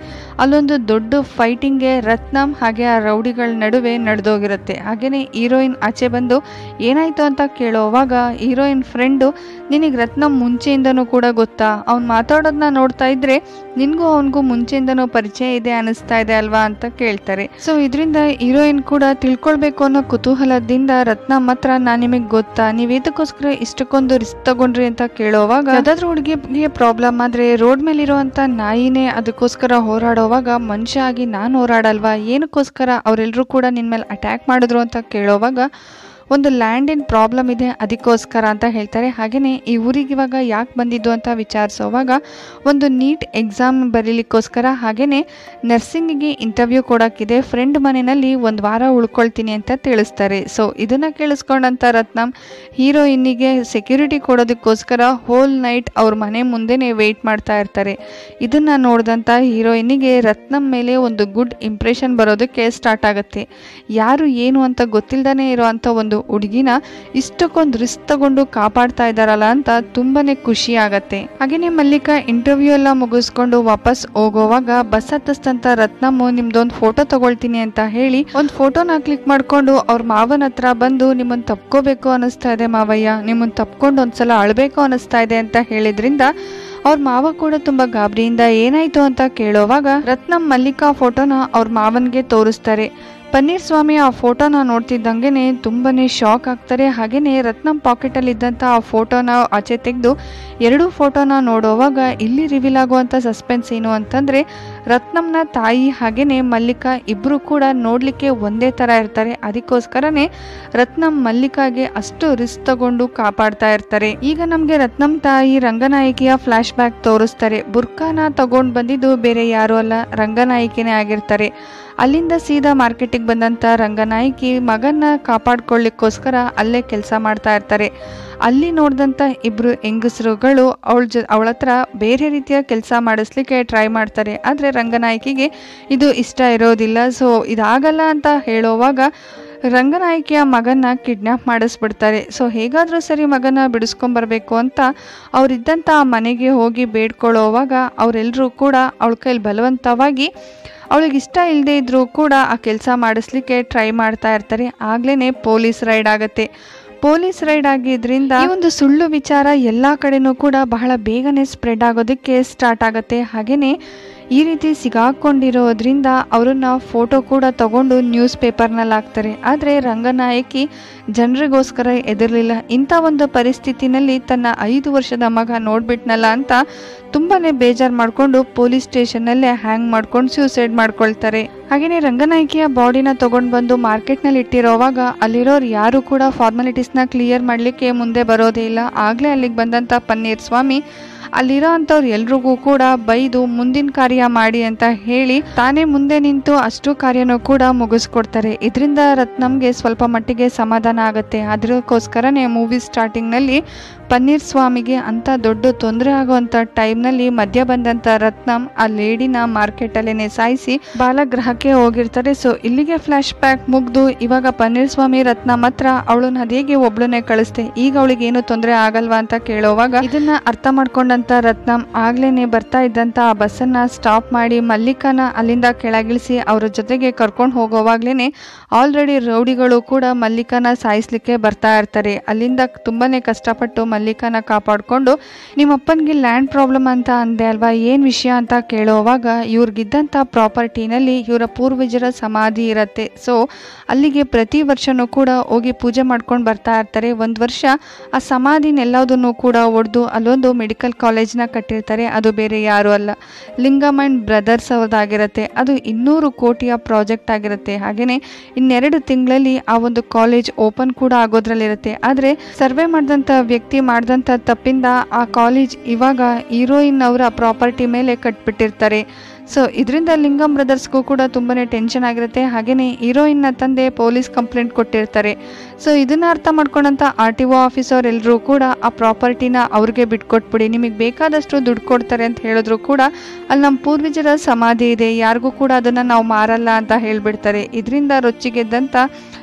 ಅಲ್ಲೊಂದು ದೊಡ್ಡ ಫೈಟಿಂಗ್ಗೆ ರತ್ನಂ ಹಾಗೆ ಆ ರೌಡಿಗಳ ನಡುವೆ ನಡೆದೋಗಿರುತ್ತೆ ಹಾಗೆಯೇ ಹೀರೋಯಿನ್ ಆಚೆ ಬಂದು ಏನಾಯ್ತು ಅಂತ ಕೇಳೋವಾಗ ಹೀರೋಯಿನ್ ಫ್ರೆಂಡು ನಿನಗೆ ರತ್ನಂ ಮುಂಚೆಯಿಂದನೂ ಕೂಡ ಗೊತ್ತಾ ಅವ್ನು ಮಾತಾಡೋದನ್ನ ನೋಡ್ತಾ ಇದ್ರೆ ನಿನಗೂ ಅವನಿಗೂ ಮುಂಚೆಯಿಂದನೂ ಪರಿಚಯ ಇದೆ ಅನಿಸ್ತಾ ಇದೆ ಅಲ್ವಾ ಅಂತ ಕೇಳ್ತಾರೆ ಸೊ ಇದರಿಂದ ಹೀರೋಯಿನ್ ಕೂಡ ತಿಳ್ಕೊಳ್ಬೇಕು ಅನ್ನೋ ಕುತೂಹಲದಿಂದ ರತ್ನಂ ಹತ್ರ ನಾನು ನಿಮಗೆ ಗೊತ್ತಾ ನೀವು ಇದಕ್ಕೋಸ್ಕರ ಇಷ್ಟಕ್ಕೊಂದು ರಿಸ್ಕ್ ತಗೊಂಡ್ರಿ ಅಂತ ಕೇಳೋವಾಗ ಯಾವ್ದಾದ್ರು ಹುಡುಗಿಗೆ ಪ್ರಾಬ್ಲಮ್ ಆದ್ರೆ ರೋಡ್ ಮೇಲೆ ಇರುವಂತ ನಾಯಿನೇ ಅದಕ್ಕೋಸ್ಕರ ಹೋರಾಡೋವಾಗ ಮನುಷ್ಯ ಆಗಿ ನಾನು ಹೋರಾಡಲ್ವಾ ಏನಕ್ಕೋಸ್ಕರ ಅವರೆಲ್ಲರೂ ಕೂಡ ನಿನ್ ಮೇಲೆ ಅಟ್ಯಾಕ್ ಮಾಡಿದ್ರು ಅಂತ ಕೇಳೋವಾಗ ಒಂದು ಲ್ಯಾಂಡಿನ ಪ್ರಾಬ್ಲಮ್ ಇದೆ ಅದಕ್ಕೋಸ್ಕರ ಅಂತ ಹೇಳ್ತಾರೆ ಹಾಗೆಯೇ ಈ ಊರಿಗೆ ಇವಾಗ ಯಾಕೆ ಬಂದಿದ್ದು ಅಂತ ವಿಚಾರಿಸೋವಾಗ ಒಂದು ನೀಟ್ ಎಕ್ಸಾಮ್ ಬರೀಲಿಕ್ಕೋಸ್ಕರ ಹಾಗೆಯೇ ನರ್ಸಿಂಗಿಗೆ ಇಂಟರ್ವ್ಯೂ ಕೊಡೋಕ್ಕಿದೆ ಫ್ರೆಂಡ್ ಮನೆಯಲ್ಲಿ ಒಂದು ವಾರ ಉಳ್ಕೊಳ್ತೀನಿ ಅಂತ ತಿಳಿಸ್ತಾರೆ ಸೊ ಇದನ್ನು ಕೇಳಿಸ್ಕೊಂಡಂಥ ರತ್ನಂ ಹೀರೋಯಿನ್ನಿಗೆ ಸೆಕ್ಯೂರಿಟಿ ಕೊಡೋದಕ್ಕೋಸ್ಕರ ಹೋಲ್ ನೈಟ್ ಅವ್ರ ಮನೆ ಮುಂದೆನೇ ವೆಯ್ಟ್ ಮಾಡ್ತಾ ಇರ್ತಾರೆ ಇದನ್ನು ನೋಡಿದಂಥ ಹೀರೋಯಿನ್ನಿಗೆ ರತ್ನಂ ಮೇಲೆ ಒಂದು ಗುಡ್ ಇಂಪ್ರೆಷನ್ ಬರೋದಕ್ಕೆ ಸ್ಟಾರ್ಟ್ ಆಗುತ್ತೆ ಯಾರು ಏನು ಅಂತ ಗೊತ್ತಿಲ್ಲದೇ ಇರೋವಂಥ ಒಂದು ಹುಡುಗಿನ ಇಷ್ಟಕ್ಕೊಂದು ರಿಸ್ಕ್ ತಗೊಂಡು ಕಾಪಾಡ್ತಾ ಇದ್ದಾರಲ್ಲ ಅಂತ ತುಂಬಾನೇ ಖುಷಿ ಆಗತ್ತೆ ಹಾಗೇನೆ ಮಲ್ಲಿಕಾ ಇಂಟರ್ವ್ಯೂ ಎಲ್ಲ ಮುಗಿಸ್ಕೊಂಡು ವಾಪಸ್ ಹೋಗೋವಾಗ ಬಸ್ ಹತ್ತಿಸ್ತಂತ ರತ್ನಮ್ಮು ನಿಮ್ದೊಂದು ಫೋಟೋ ತಗೊಳ್ತೀನಿ ಅಂತ ಹೇಳಿ ಒಂದು ಫೋಟೋನ ಕ್ಲಿಕ್ ಮಾಡ್ಕೊಂಡು ಅವ್ರ ಮಾವನ ಹತ್ರ ಬಂದು ನಿಮ್ಮನ್ನ ತಪ್ಕೋಬೇಕು ಅನಿಸ್ತಾ ಇದೆ ಮಾವಯ್ಯ ನಿಮ್ಮನ್ನ ತಪ್ಕೊಂಡು ಒಂದ್ಸಲ ಅಳ್ಬೇಕು ಅನಿಸ್ತಾ ಇದೆ ಅಂತ ಹೇಳಿದ್ರಿಂದ ಅವ್ರ ಮಾವ ಕೂಡ ತುಂಬಾ ಗಾಬರಿಯಿಂದ ಏನಾಯ್ತು ಅಂತ ಕೇಳೋವಾಗ ರತ್ನಂ ಮಲ್ಲಿಕಾ ಫೋಟೋನ ಅವ್ರ ಮಾವನ್ಗೆ ತೋರಿಸ್ತಾರೆ ಪನ್ನೀರ್ ಸ್ವಾಮಿ ಆ ಫೋಟೋನ ನೋಡ್ತಿದ್ದಂಗೆನೆ ತುಂಬಾನೇ ಶಾಕ್ ಆಗ್ತಾರೆ ಹಾಗೇನೆ ರತ್ನಂ ಪಾಕೆಟಲ್ಲಿ ಇದ್ದಂಥ ಆ ಫೋಟೋನ ಆಚೆ ತೆಗೆದು ಎರಡೂ ಫೋಟೋನ ನೋಡೋವಾಗ ಇಲ್ಲಿ ರಿವೀಲ್ ಆಗುವಂಥ ಸಸ್ಪೆನ್ಸ್ ಏನು ಅಂತಂದ್ರೆ ರತ್ನಂನ ತಾಯಿ ಹಾಗೇನೆ ಮಲ್ಲಿಕಾ ಇಬ್ರು ಕೂಡ ನೋಡ್ಲಿಕ್ಕೆ ಒಂದೇ ತರ ಇರ್ತಾರೆ ಅದಕ್ಕೋಸ್ಕರನೇ ರತ್ನಂ ಮಲ್ಲಿಕಾಗೆ ಅಷ್ಟು ರಿಸ್ಕ್ ತಗೊಂಡು ಕಾಪಾಡ್ತಾ ಇರ್ತಾರೆ ಈಗ ನಮ್ಗೆ ರತ್ನಂ ತಾಯಿ ರಂಗನಾಯಕಿಯ ಫ್ಲಾಶ್ ಬ್ಯಾಕ್ ತೋರಿಸ್ತಾರೆ ಬುರ್ಕಾನ ತಗೊಂಡ್ ಬಂದಿದ್ದು ಬೇರೆ ಯಾರು ಅಲ್ಲ ರಂಗನಾಯಕಿನೇ ಆಗಿರ್ತಾರೆ ಅಲ್ಲಿಂದ ಸೀದಾ ಮಾರ್ಕೆಟಿಗೆ ಬಂದಂಥ ರಂಗನಾಯಕಿ ಮಗನ್ನ ಕಾಪಾಡ್ಕೊಳ್ಳಿಕ್ಕೋಸ್ಕರ ಅಲ್ಲೇ ಕೆಲಸ ಮಾಡ್ತಾ ಇರ್ತಾರೆ ಅಲ್ಲಿ ನೋಡಿದಂಥ ಇಬ್ರು ಹೆಂಗಸರುಗಳು ಅವಳ ಜೊ ಅವಳ ಹತ್ರ ಬೇರೆ ರೀತಿಯ ಕೆಲಸ ಮಾಡಿಸ್ಲಿಕ್ಕೆ ಟ್ರೈ ಮಾಡ್ತಾರೆ ಆದರೆ ರಂಗನಾಯಕಿಗೆ ಇದು ಇಷ್ಟ ಇರೋದಿಲ್ಲ ಸೊ ಇದಾಗಲ್ಲ ಅಂತ ಹೇಳೋವಾಗ ರಂಗನಾಯಕಿಯ ಮಗನ್ನ ಕಿಡ್ನ್ಯಾಪ್ ಮಾಡಿಸ್ಬಿಡ್ತಾರೆ ಸೊ ಹೇಗಾದರೂ ಸರಿ ಮಗನ ಬಿಡಿಸ್ಕೊಂಬರ್ಬೇಕು ಅಂತ ಅವರಿದ್ದಂಥ ಆ ಮನೆಗೆ ಹೋಗಿ ಬೇಡ್ಕೊಳ್ಳೋವಾಗ ಅವರೆಲ್ಲರೂ ಕೂಡ ಅವಳ ಕೈಲಿ ಬಲವಂತವಾಗಿ ಅವಳಿಗೆ ಇಷ್ಟ ಇಲ್ಲದೆ ಇದ್ರೂ ಕೂಡ ಆ ಕೆಲಸ ಮಾಡಿಸ್ಲಿಕ್ಕೆ ಟ್ರೈ ಮಾಡ್ತಾ ಇರ್ತಾರೆ ಆಗ್ಲೇ ಪೊಲೀಸ್ ರೈಡ್ ಆಗುತ್ತೆ ಪೊಲೀಸ್ ರೈಡ್ ಆಗಿದ್ರಿಂದ ಈ ಒಂದು ಸುಳ್ಳು ವಿಚಾರ ಎಲ್ಲ ಕಡೆನೂ ಕೂಡ ಬಹಳ ಬೇಗನೆ ಸ್ಪ್ರೆಡ್ ಆಗೋದಕ್ಕೆ ಸ್ಟಾರ್ಟ್ ಆಗುತ್ತೆ ಹಾಗೆಯೇ ಈ ರೀತಿ ಸಿಗಾಕೊಂಡಿರೋದ್ರಿಂದ ಅವರನ್ನ ಫೋಟೋ ಕೂಡ ತಗೊಂಡು ನ್ಯೂಸ್ ಪೇಪರ್ನಲ್ಲಿ ಹಾಕ್ತಾರೆ ಆದರೆ ರಂಗನಾಯಕಿ ಜನರಿಗೋಸ್ಕರ ಎದಿರಲಿಲ್ಲ ಇಂಥ ಒಂದು ಪರಿಸ್ಥಿತಿನಲ್ಲಿ ತನ್ನ ಐದು ವರ್ಷದ ಮಗ ನೋಡ್ಬಿಟ್ನಲ್ಲ ಅಂತ ತುಂಬಾನೇ ಬೇಜಾರು ಮಾಡಿಕೊಂಡು ಪೊಲೀಸ್ ಸ್ಟೇಷನ್ನಲ್ಲೇ ಹ್ಯಾಂಗ್ ಮಾಡ್ಕೊಂಡು ಸೂಸೈಡ್ ಮಾಡ್ಕೊಳ್ತಾರೆ ಹಾಗೆಯೇ ರಂಗನಾಯಕಿಯ ಬಾಡಿನ ತಗೊಂಡು ಬಂದು ಮಾರ್ಕೆಟ್ನಲ್ಲಿ ಇಟ್ಟಿರೋವಾಗ ಅಲ್ಲಿರೋರು ಯಾರು ಕೂಡ ಫಾರ್ಮಾಲಿಟೀಸ್ನ ಕ್ಲಿಯರ್ ಮಾಡಲಿಕ್ಕೆ ಮುಂದೆ ಬರೋದೇ ಇಲ್ಲ ಆಗಲೇ ಅಲ್ಲಿಗೆ ಬಂದಂಥ ಪನ್ನೀರ್ ಸ್ವಾಮಿ ಅಲ್ಲಿರೋ ಅಂಥವ್ರು ಎಲ್ರಿಗೂ ಕೂಡ ಬೈದು ಮುಂದಿನ ಕಾರ್ಯ ಮಾಡಿ ಅಂತ ಹೇಳಿ ತಾನೇ ಮುಂದೆ ನಿಂತು ಅಷ್ಟು ಕಾರ್ಯನೂ ಕೂಡ ಮುಗಿಸ್ಕೊಡ್ತಾರೆ ಇದರಿಂದ ರತ್ನಮ್ಗೆ ಸ್ವಲ್ಪ ಮಟ್ಟಿಗೆ ಸಮಾಧಾನ ಆಗುತ್ತೆ ಅದಕ್ಕೋಸ್ಕರನೇ ಮೂವಿ ಸ್ಟಾರ್ಟಿಂಗ್ನಲ್ಲಿ ಪನ್ನೀರ್ ಸ್ವಾಮಿಗೆ ಅಂತ ದೊಡ್ಡ ತೊಂದರೆ ಆಗುವಂಥ ಟೈಮ್ನಲ್ಲಿ ಮಧ್ಯ ಬಂದಂಥ ರತ್ನಂ ಆ ಲೇಡಿನ ಮಾರ್ಕೆಟಲ್ಲೇ ಸಾಯಿಸಿ ಬಾಲಗ್ರಹಕ್ಕೆ ಹೋಗಿರ್ತಾರೆ ಸೊ ಇಲ್ಲಿಗೆ ಫ್ಲಾಶ್ ಬ್ಯಾಕ್ ಮುಗ್ದು ಇವಾಗ ಪನ್ನೀರ್ ಸ್ವಾಮಿ ರತ್ನಂ ಹತ್ರ ಅವಳನ್ನ ಹೇಗೆ ಒಬ್ಳನ್ನೇ ಕಳಿಸ್ತೆ ಈಗ ಅವಳಿಗೆ ಏನು ತೊಂದರೆ ಆಗಲ್ವಾ ಅಂತ ಕೇಳೋವಾಗ ಇದನ್ನ ಅರ್ಥ ಮಾಡ್ಕೊಂಡಂತ ರತ್ನಂ ಆಗ್ಲೇನೆ ಬರ್ತಾ ಇದ್ದಂತ ಆ ಬಸ್ಸನ್ನ ಸ್ಟಾಪ್ ಮಾಡಿ ಮಲ್ಲಿಕಾನ ಅಲ್ಲಿಂದ ಕೆಳಗಿಳಿಸಿ ಅವ್ರ ಜೊತೆಗೆ ಕರ್ಕೊಂಡು ಹೋಗೋವಾಗ್ಲೇನೆ ಆಲ್ರೆಡಿ ರೌಡಿಗಳು ಕೂಡ ಮಲ್ಲಿಕಾನ ಸಾಯಿಸ್ಲಿಕ್ಕೆ ಬರ್ತಾ ಇರ್ತಾರೆ ಅಲ್ಲಿಂದ ತುಂಬಾನೇ ಕಷ್ಟಪಟ್ಟು ಮಲ್ಲಿಕಾನ ಕಾಪಾಡ್ಕೊಂಡು ನಿಮ್ಮಪ್ಪನಿಗೆ ಲ್ಯಾಂಡ್ ಪ್ರಾಬ್ಲಮ್ ಅಂತ ಅಂದೆ ಅಲ್ವಾ ಏನ್ ವಿಷಯ ಅಂತ ಕೇಳೋವಾಗ ಇವ್ರಿಗಿದ್ದಂಥ ಪ್ರಾಪರ್ಟಿನಲ್ಲಿ ಇವರ ಪೂರ್ವಜರ ಸಮಾಧಿ ಇರತ್ತೆ ಸೊ ಅಲ್ಲಿಗೆ ಪ್ರತಿ ವರ್ಷನೂ ಕೂಡ ಹೋಗಿ ಪೂಜೆ ಮಾಡ್ಕೊಂಡು ಬರ್ತಾ ಇರ್ತಾರೆ ಒಂದು ವರ್ಷ ಆ ಸಮಾಧಿನೆಲ್ಲದನ್ನು ಕೂಡ ಒಡೆದು ಅಲ್ಲೊಂದು ಮೆಡಿಕಲ್ ಕಾಲೇಜ್ನ ಕಟ್ಟಿರ್ತಾರೆ ಅದು ಬೇರೆ ಯಾರು ಅಲ್ಲ ಲಿಂಗಮ್ ಅಂಡ್ ಬ್ರದರ್ಸ್ ಅವ್ರದ್ದಾಗಿರುತ್ತೆ ಅದು ಇನ್ನೂರು ಕೋಟಿಯ ಪ್ರಾಜೆಕ್ಟ್ ಆಗಿರುತ್ತೆ ಹಾಗೆಯೇ ಇನ್ನೆರಡು ತಿಂಗಳಲ್ಲಿ ಆ ಒಂದು ಕಾಲೇಜ್ ಓಪನ್ ಕೂಡ ಆಗೋದ್ರಲ್ಲಿರುತ್ತೆ ಆದರೆ ಸರ್ವೆ ಮಾಡಿದಂಥ ವ್ಯಕ್ತಿ ಮಾಡಿದಂಥ ತಪ್ಪಿಂದ ಆ ಕಾಲೇಜ್ ಇವಾಗ ಹೀರೋಯಿನ್ ಅವರ ಪ್ರಾಪರ್ಟಿ ಮೇಲೆ ಕಟ್ಬಿಟ್ಟಿರ್ತಾರೆ ಸೊ ಇದರಿಂದ ಲಿಂಗಮ್ ಬ್ರದರ್ಸ್ಗೂ ಕೂಡ ತುಂಬಾನೇ ಟೆನ್ಷನ್ ಆಗಿರುತ್ತೆ ಹಾಗೆಯೇ ಹೀರೋಯಿನ್ನ ತಂದೆ ಪೊಲೀಸ್ ಕಂಪ್ಲೇಂಟ್ ಕೊಟ್ಟಿರ್ತಾರೆ ಸೊ ಇದನ್ನ ಅರ್ಥ ಮಾಡ್ಕೊಂಡಂತ ಆರ್ ಟಿ ಒ ಆಫೀಸರ್ ಎಲ್ಲರೂ ಕೂಡ ಆ ಪ್ರಾಪರ್ಟಿನ ಅವ್ರಿಗೆ ಬಿಟ್ಕೊಟ್ಬಿಡಿ ನಿಮಗೆ ಬೇಕಾದಷ್ಟು ದುಡ್ಡು ಕೊಡ್ತಾರೆ ಅಂತ ಹೇಳಿದ್ರು ಕೂಡ ಅಲ್ಲಿ ನಮ್ಮ ಪೂರ್ವಜರ ಸಮಾಧಿ ಇದೆ ಯಾರಿಗೂ ಕೂಡ ಅದನ್ನ ನಾವು ಮಾರಲ್ಲ ಅಂತ ಹೇಳ್ಬಿಡ್ತಾರೆ ಇದರಿಂದ ರೊಚ್ಚಿಗೆದ್ದಂತ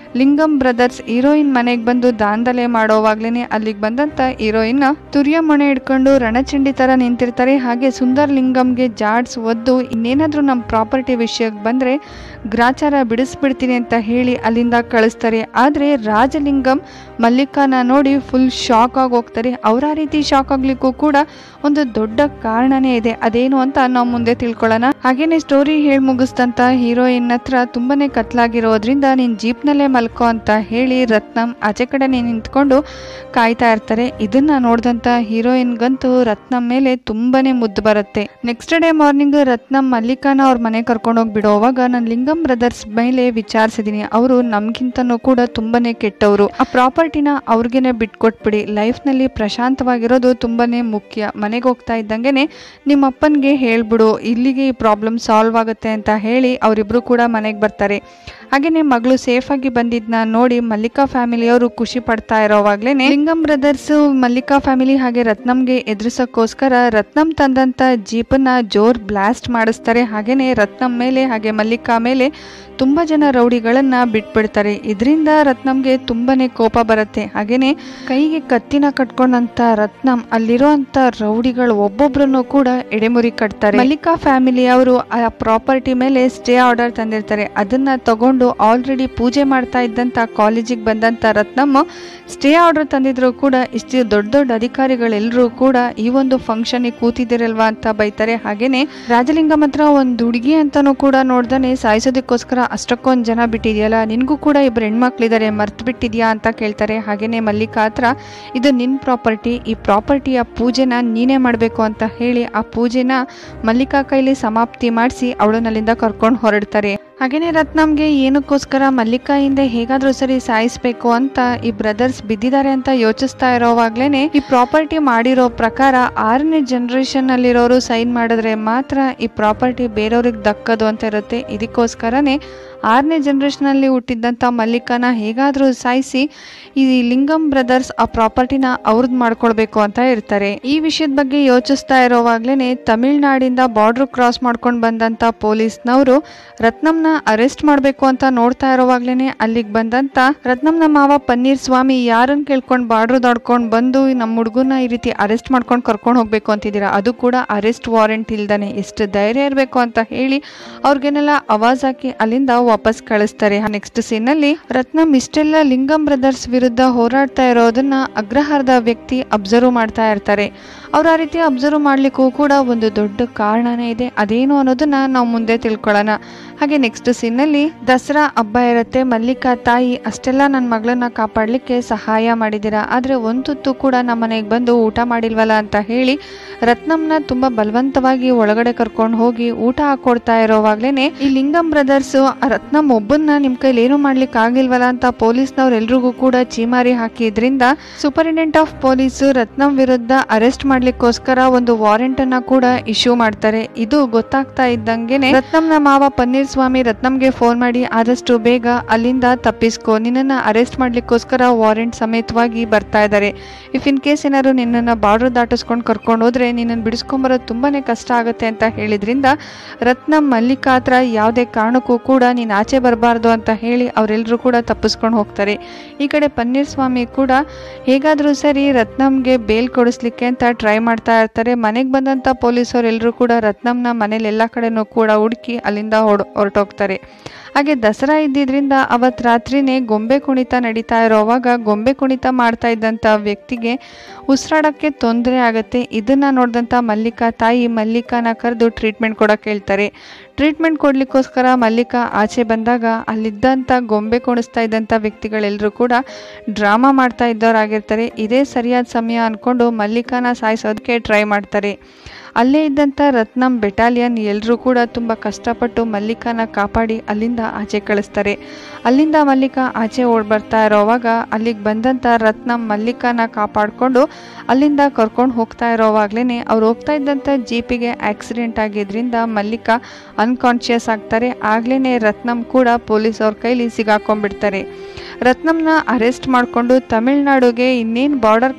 ಲಿಂಗಂ ಬ್ರದರ್ಸ್ ಹೀರೋಯಿನ್ ಮನೆಗೆ ಬಂದು ದಾಂಧಲೆ ಮಾಡೋವಾಗ್ಲೇನೆ ಅಲ್ಲಿಗೆ ಬಂದಂತ ಹೀರೋಯಿನ್ ತುರಿಯ ಮೊಣೆ ಹಿಡ್ಕೊಂಡು ರಣಚಂಡಿ ತರ ನಿಂತಿರ್ತಾರೆ ಹಾಗೆ ಸುಂದರ್ ಲಿಂಗಂಗೆ ಜಾಡ್ಸ್ ಒದ್ದು ಇನ್ನೇನಾದ್ರೂ ನಮ್ಮ ಪ್ರಾಪರ್ಟಿ ವಿಷಯಕ್ಕೆ ಬಂದ್ರೆ ಗ್ರಾಚಾರ ಬಿಡಿಸ್ಬಿಡ್ತೀನಿ ಅಂತ ಹೇಳಿ ಅಲ್ಲಿಂದ ಕಳಿಸ್ತಾರೆ ಆದ್ರೆ ರಾಜಲಿಂಗಂ ಮಲ್ಲಿಕಾನ ನೋಡಿ ಫುಲ್ ಶಾಕ್ ಆಗಿ ಹೋಗ್ತಾರೆ ಅವ್ರ ಆ ರೀತಿ ಶಾಕ್ ಆಗ್ಲಿಕ್ಕೂ ಕೂಡ ಒಂದು ದೊಡ್ಡ ಕಾರಣನೇ ಇದೆ ಅದೇನು ಅಂತ ನಾವು ಮುಂದೆ ತಿಳ್ಕೊಳ್ಳೋಣ ಹಾಗೇನೆ ಸ್ಟೋರಿ ಹೇಳಿ ಮುಗಿಸ್ತಂತ ಹೀರೋಯಿನ್ ಹತ್ರ ತುಂಬಾನೇ ಕತ್ಲಾಗಿರೋದ್ರಿಂದ ನೀನ್ ಜೀಪ್ನಲ್ಲೇ ಮಲ್ಕೋ ಅಂತ ಹೇಳಿ ರತ್ನಂ ಆಚೆ ಕಡೆನೆ ನಿಂತ್ಕೊಂಡು ಕಾಯ್ತಾ ಇರ್ತಾರೆ ಇದನ್ನ ನೋಡಿದಂತ ಹೀರೋಯಿನ್ಗಂತೂ ರತ್ನಂ ಮೇಲೆ ತುಂಬಾನೇ ಮುದ್ದು ಬರುತ್ತೆ ನೆಕ್ಸ್ಟ್ ಡೇ ಮಾರ್ನಿಂಗ್ ರತ್ನಂ ಮಲ್ಲಿಕಾನ ಅವ್ರ ಮನೆ ಕರ್ಕೊಂಡು ಹೋಗಿ ಬಿಡೋವಾಗ ನಾನು ಲಿಂಗಂ ಬ್ರದರ್ಸ್ ಮೇಲೆ ವಿಚಾರಿಸಿದೀನಿ ಅವರು ನಮ್ಗಿಂತನೂ ಕೂಡ ತುಂಬಾನೇ ಕೆಟ್ಟವರು ಆ ಪ್ರಾಪರ್ಟಿನ ಅವ್ರಿಗೇನೆ ಬಿಟ್ಕೊಟ್ಬಿಡಿ ಲೈಫ್ನಲ್ಲಿ ಪ್ರಶಾಂತವಾಗಿರೋದು ತುಂಬಾನೇ ಮುಖ್ಯ ಮನೆಗೆ ಹೋಗ್ತಾ ಇದ್ದಂಗೆನೆ ನಿಮ್ಮ ಅಪ್ಪನಿಗೆ ಹೇಳ್ಬಿಡು ಇಲ್ಲಿಗೆ ಈ ಪ್ರಾಬ್ಲಮ್ ಸಾಲ್ವ್ ಆಗುತ್ತೆ ಅಂತ ಹೇಳಿ ಅವರಿಬ್ರು ಕೂಡ ಮನೆಗೆ ಬರ್ತಾರೆ ಹಾಗೇನೆ ಮಗಳು ಸೇಫ್ ಆಗಿ ಬಂದಿದ್ನ ನೋಡಿ ಮಲ್ಲಿಕಾ ಫ್ಯಾಮಿಲಿಯವರು ಖುಷಿ ಪಡ್ತಾ ಇರೋವಾಗ್ಲೇನೆ ಲಿಂಗಂ ಬ್ರದರ್ಸ್ ಮಲ್ಲಿಕಾ ಫ್ಯಾಮಿಲಿ ಹಾಗೆ ರತ್ನಂಗೆ ಎದುರಿಸೋಕ್ಕೋಸ್ಕರ ರತ್ನಂ ತಂದಂತ ಜೀಪನ್ನ ಜೋರ್ ಬ್ಲಾಸ್ಟ್ ಮಾಡಿಸ್ತಾರೆ ಹಾಗೇನೆ ರತ್ನಂ ಮೇಲೆ ಹಾಗೆ ಮಲ್ಲಿಕಾ ಮೇಲೆ ತುಂಬಾ ಜನ ರೌಡಿಗಳನ್ನ ಬಿಟ್ಬಿಡ್ತಾರೆ ಇದರಿಂದ ರತ್ನಂಗೆ ತುಂಬಾನೇ ಕೋಪ ಬರುತ್ತೆ ಹಾಗೇನೆ ಕೈಗೆ ಕತ್ತಿನ ಕಟ್ಕೊಂಡಂತ ರತ್ನಂ ಅಲ್ಲಿರೋ ಅಂತ ರೌಡಿಗಳು ಒಬ್ಬೊಬ್ರನ್ನು ಕೂಡ ಎಡೆಮುರಿ ಕಟ್ತಾರೆ ಮಲ್ಲಿಕಾ ಫ್ಯಾಮಿಲಿ ಅವರು ಆ ಪ್ರಾಪರ್ಟಿ ಮೇಲೆ ಸ್ಟೇ ಆರ್ಡರ್ ತಂದಿರ್ತಾರೆ ಅದನ್ನ ತಗೊಂಡು ಆಲ್ರೆಡಿ ಪೂಜೆ ಮಾಡ್ತಾ ಇದ್ದಂತ ಕಾಲೇಜಿಗೆ ಬಂದಂತ ರತ್ನಮ್ಮ ಸ್ಟೇ ಆರ್ಡರ್ ತಂದಿದ್ರು ಕೂಡ ಇಷ್ಟು ದೊಡ್ಡ ದೊಡ್ಡ ಅಧಿಕಾರಿಗಳೆಲ್ಲರೂ ಕೂಡ ಈ ಒಂದು ಫಂಕ್ಷನ್ಗೆ ಕೂತಿದ್ದೀರಲ್ವಾ ಅಂತ ಬೈತಾರೆ ಹಾಗೇನೆ ರಾಜಲಿಂಗಂ ಹತ್ರ ಒಂದು ಹುಡುಗಿ ಅಂತಾನೂ ಕೂಡ ನೋಡ್ದಾನೆ ಸಾಯಿಸೋದಕ್ಕೋಸ್ಕರ ಅಷ್ಟಕ್ಕೊಂದು ಜನ ಬಿಟ್ಟಿದೆಯಲ್ಲ ನಿನಗೂ ಕೂಡ ಇಬ್ರು ಹೆಣ್ಮಕ್ಳಿದ್ದಾರೆ ಮರ್ತು ಬಿಟ್ಟಿದ್ಯಾ ಅಂತ ಕೇಳ್ತಾರೆ ಹಾಗೇನೆ ಮಲ್ಲಿಕಾ ಹತ್ರ ಇದು ನಿನ್ನ ಪ್ರಾಪರ್ಟಿ ಈ ಪ್ರಾಪರ್ಟಿಯ ಪೂಜೆನ ನೀನೇ ಮಾಡಬೇಕು ಅಂತ ಹೇಳಿ ಆ ಪೂಜೆನ ಮಲ್ಲಿಕಾ ಕೈಲಿ ಸಮಾಪ್ತಿ ಮಾಡಿಸಿ ಅವಳನ್ನಲ್ಲಿಂದ ಕರ್ಕೊಂಡು ಹೊರಡ್ತಾರೆ ಹಾಗೇನೆ ರತ್ನಂಗೆ ಏನಕ್ಕೋಸ್ಕರ ಮಲ್ಲಿಕಾ ಹಿಂದೆ ಹೇಗಾದ್ರೂ ಸರಿ ಸಾಯಿಸ್ಬೇಕು ಅಂತ ಈ ಬ್ರದರ್ಸ್ ಬಿದ್ದಿದ್ದಾರೆ ಅಂತ ಯೋಚಿಸ್ತಾ ಇರೋವಾಗ್ಲೇನೆ ಈ ಪ್ರಾಪರ್ಟಿ ಮಾಡಿರೋ ಪ್ರಕಾರ ಆರನೇ ಜನರೇಷನ್ ಅಲ್ಲಿರೋರು ಸೈನ್ ಮಾಡಿದ್ರೆ ಮಾತ್ರ ಈ ಪ್ರಾಪರ್ಟಿ ಬೇರೆಯವ್ರಿಗೆ ದಕ್ಕದು ಅಂತ ಇರುತ್ತೆ ಇದಕ್ಕೋಸ್ಕರನೇ ಆರನೇ ಜನರೇಷನಲ್ಲಿ ಹುಟ್ಟಿದ್ದಂಥ ಮಲ್ಲಿಕಾನ ಹೇಗಾದರೂ ಸಾಯಿಸಿ ಈ ಲಿಂಗಂ ಬ್ರದರ್ಸ್ ಆ ಪ್ರಾಪರ್ಟಿನ ಅವ್ರದ್ದು ಮಾಡ್ಕೊಳ್ಬೇಕು ಅಂತ ಇರ್ತಾರೆ ಈ ವಿಷಯದ ಬಗ್ಗೆ ಯೋಚಿಸ್ತಾ ಇರೋವಾಗ್ಲೇನೆ ತಮಿಳ್ನಾಡಿಂದ ಬಾರ್ಡರ್ ಕ್ರಾಸ್ ಮಾಡ್ಕೊಂಡು ಬಂದಂಥ ಪೊಲೀಸ್ನವರು ರತ್ನಂನ ಅರೆಸ್ಟ್ ಮಾಡಬೇಕು ಅಂತ ನೋಡ್ತಾ ಇರೋವಾಗ್ಲೇನೆ ಅಲ್ಲಿಗೆ ಬಂದಂತ ರತ್ನಂನ ಮಾವ ಪನ್ನೀರ್ ಸ್ವಾಮಿ ಯಾರನ್ನ ಕೇಳ್ಕೊಂಡು ಬಾರ್ಡರ್ ದಾಡ್ಕೊಂಡು ಬಂದು ನಮ್ಮ ಹುಡುಗನ ಈ ರೀತಿ ಅರೆಸ್ಟ್ ಮಾಡ್ಕೊಂಡು ಕರ್ಕೊಂಡು ಹೋಗ್ಬೇಕು ಅಂತಿದ್ದೀರಾ ಅದು ಕೂಡ ಅರೆಸ್ಟ್ ವಾರೆಂಟ್ ಇಲ್ದಾನೆ ಎಷ್ಟು ಧೈರ್ಯ ಇರಬೇಕು ಅಂತ ಹೇಳಿ ಅವ್ರಿಗೇನೆಲ್ಲ ಅವಾಜ್ ಹಾಕಿ ಅಲ್ಲಿಂದ ವಾಪಸ್ ಕಳಿಸ್ತಾರೆ ನೆಕ್ಸ್ಟ್ ಸೀನಲ್ಲಿ ರತ್ನಂ ಇಷ್ಟೆಲ್ಲ ಲಿಂಗಂ ಬ್ರದರ್ಸ್ ವಿರುದ್ಧ ಹೋರಾಡ್ತಾ ಇರೋದನ್ನ ಅಗ್ರಹಾರದ ವ್ಯಕ್ತಿ ಅಬ್ಸರ್ವ್ ಮಾಡ್ತಾ ಇರ್ತಾರೆ ಅವ್ರು ಆ ರೀತಿ ಅಬ್ಸರ್ವ್ ಮಾಡ್ಲಿಕ್ಕೂ ಕೂಡ ಒಂದು ದೊಡ್ಡ ಕಾರಣನೇ ಇದೆ ಅದೇನು ಅನ್ನೋದನ್ನ ನಾವು ಮುಂದೆ ತಿಳ್ಕೊಳ್ಳೋಣ ಹಾಗೆ ನೆಕ್ಸ್ಟ್ ಸೀನಲ್ಲಿ ದಸರಾ ಹಬ್ಬ ಇರುತ್ತೆ ಮಲ್ಲಿಕಾ ತಾಯಿ ಅಷ್ಟೆಲ್ಲ ನನ್ನ ಮಗಳನ್ನ ಕಾಪಾಡಲಿಕ್ಕೆ ಸಹಾಯ ಮಾಡಿದ್ದೀರಾ ಆದರೆ ಒಂದು ತುತ್ತು ಕೂಡ ನಮ್ಮ ಮನೆಗೆ ಬಂದು ಊಟ ಮಾಡಿಲ್ವಲ್ಲ ಅಂತ ಹೇಳಿ ರತ್ನಂನ ತುಂಬ ಬಲವಂತವಾಗಿ ಒಳಗಡೆ ಕರ್ಕೊಂಡು ಹೋಗಿ ಊಟ ಹಾಕೊಡ್ತಾ ಇರೋವಾಗ್ಲೇನೆ ಈ ಲಿಂಗಂ ಬ್ರದರ್ಸ್ ರತ್ನಂ ಒಬ್ಬನ್ನ ನಿಮ್ಮ ಕೈಲಿ ಏನು ಮಾಡ್ಲಿಕ್ಕೆ ಆಗಿಲ್ವಲ್ಲ ಅಂತ ಪೊಲೀಸ್ನವ್ರೆಲ್ರಿಗೂ ಕೂಡ ಚೀಮಾರಿ ಹಾಕಿದ್ರಿಂದ ಸೂಪರಿಂಟೆಂಡೆಂಟ್ ಆಫ್ ಪೊಲೀಸ್ ರತ್ನಂ ವಿರುದ್ಧ ಅರೆಸ್ಟ್ ಮಾಡ್ಲಿಕ್ಕೋಸ್ಕರ ಒಂದು ವಾರೆಂಟ್ ಅನ್ನ ಕೂಡ ಇಶ್ಯೂ ಮಾಡ್ತಾರೆ ಇದು ಗೊತ್ತಾಗ್ತಾ ಇದ್ದಂಗೆನೆ ರತ್ನಂನ ಮಾವ ಪನ್ನೀರ್ ಸ್ವಾಮಿ ರತ್ನಂಗೆ ಫೋನ್ ಮಾಡಿ ಆದಷ್ಟು ಬೇಗ ಅಲ್ಲಿಂದ ತಪ್ಪಿಸ್ಕೊ ನಿನ್ನನ್ನು ಅರೆಸ್ಟ್ ಮಾಡ್ಲಿಕ್ಕೋಸ್ಕರ ವಾರೆಂಟ್ ಸಮೇತವಾಗಿ ಬರ್ತಾ ಇದ್ದಾರೆ ಇಫ್ ಇನ್ ಕೇಸ್ ಏನಾದ್ರು ನಿನ್ನನ್ನು ಬಾರ್ಡರ್ ದಾಟಿಸ್ಕೊಂಡು ಕರ್ಕೊಂಡು ಹೋದ್ರೆ ನಿನ್ನನ್ನು ಬಿಡಿಸ್ಕೊಂಬರೋದು ತುಂಬಾನೇ ಕಷ್ಟ ಆಗುತ್ತೆ ಅಂತ ಹೇಳಿದ್ರಿಂದ ರತ್ನಂ ಮಲ್ಲಿಕಾ ಹತ್ರ ಯಾವುದೇ ಕಾರಣಕ್ಕೂ ಕೂಡ ನೀನು ಆಚೆ ಬರಬಾರ್ದು ಅಂತ ಹೇಳಿ ಅವರೆಲ್ಲರೂ ಕೂಡ ತಪ್ಪಿಸ್ಕೊಂಡು ಹೋಗ್ತಾರೆ ಈ ಕಡೆ ಪನ್ನೀರ್ ಸ್ವಾಮಿ ಕೂಡ ಹೇಗಾದರೂ ಸರಿ ರತ್ನಂಗೆ ಬೇಲ್ ಕೊಡಿಸ್ಲಿಕ್ಕೆ ಅಂತ ಟ್ರೈ ಮಾಡ್ತಾ ಇರ್ತಾರೆ ಮನೆಗೆ ಬಂದಂಥ ಪೊಲೀಸರು ಎಲ್ಲರೂ ಕೂಡ ರತ್ನಂನ ಮನೇಲಿ ಎಲ್ಲ ಕಡೆನೂ ಕೂಡ ಹುಡುಕಿ ಅಲ್ಲಿಂದ ಹೊಡ್ ಹೊರಟೋಗ್ತಾರೆ ಹಾಗೆ ದಸರಾ ಇದ್ದಿದ್ರಿಂದ ಅವತ್ತು ರಾತ್ರಿನೇ ಗೊಂಬೆ ಕುಣಿತ ನಡೀತಾ ಇರೋವಾಗ ಗೊಂಬೆ ಕುಣಿತ ಮಾಡ್ತಾ ಇದ್ದಂಥ ವ್ಯಕ್ತಿಗೆ ಉಸಿರಾಡೋಕ್ಕೆ ತೊಂದರೆ ಆಗುತ್ತೆ ಇದನ್ನ ನೋಡಿದಂಥ ಮಲ್ಲಿಕಾ ತಾಯಿ ಮಲ್ಲಿಕಾನ ಕರೆದು ಟ್ರೀಟ್ಮೆಂಟ್ ಕೊಡೋಕೆ ಹೇಳ್ತಾರೆ ಟ್ರೀಟ್ಮೆಂಟ್ ಕೊಡ್ಲಿಕ್ಕೋಸ್ಕರ ಮಲ್ಲಿಕಾ ಆಚೆ ಬಂದಾಗ ಅಲ್ಲಿದ್ದಂಥ ಗೊಂಬೆ ಕುಣಿಸ್ತಾ ಇದ್ದಂಥ ವ್ಯಕ್ತಿಗಳೆಲ್ಲರೂ ಕೂಡ ಡ್ರಾಮಾ ಮಾಡ್ತಾ ಇದ್ದವರಾಗಿರ್ತಾರೆ ಇದೇ ಸರಿಯಾದ ಸಮಯ ಅಂದ್ಕೊಂಡು ಮಲ್ಲಿಕಾನ ಸಾಯಿಸೋದಕ್ಕೆ ಟ್ರೈ ಮಾಡ್ತಾರೆ ಅಲ್ಲೇ ಇದ್ದಂಥ ರತ್ನಂ ಬೆಟಾಲಿಯನ್ ಎಲ್ಲರೂ ಕೂಡ ತುಂಬ ಕಷ್ಟಪಟ್ಟು ಮಲ್ಲಿಕಾನ ಕಾಪಾಡಿ ಅಲ್ಲಿಂದ ಆಚೆ ಕಳಿಸ್ತಾರೆ ಅಲ್ಲಿಂದ ಮಲ್ಲಿಕಾ ಆಚೆ ಓಡ್ ಬರ್ತಾ ಇರೋವಾಗ ಅಲ್ಲಿಗೆ ಬಂದಂಥ ರತ್ನಂ ಮಲ್ಲಿಕಾನ ಕಾಪಾಡಿಕೊಂಡು ಅಲ್ಲಿಂದ ಕರ್ಕೊಂಡು ಹೋಗ್ತಾ ಇರೋವಾಗ್ಲೇ ಅವ್ರು ಹೋಗ್ತಾ ಇದ್ದಂಥ ಜೀಪಿಗೆ ಆಕ್ಸಿಡೆಂಟ್ ಆಗಿದ್ರಿಂದ ಮಲ್ಲಿಕಾ ಅನ್ಕಾನ್ಶಿಯಸ್ ಆಗ್ತಾರೆ ಆಗ್ಲೇ ರತ್ನಂ ಕೂಡ ಪೊಲೀಸ್ ಅವ್ರ ಕೈಲಿ ಸಿಗಾಕೊಂಡ್ಬಿಡ್ತಾರೆ ರತ್ನಂನ ಅರೆಸ್ಟ್ ಮಾಡಿಕೊಂಡು ತಮಿಳ್ನಾಡುಗೆ ಇನ್ನೇನು ಬಾರ್ಡರ್ ಕ್ರಾಸ್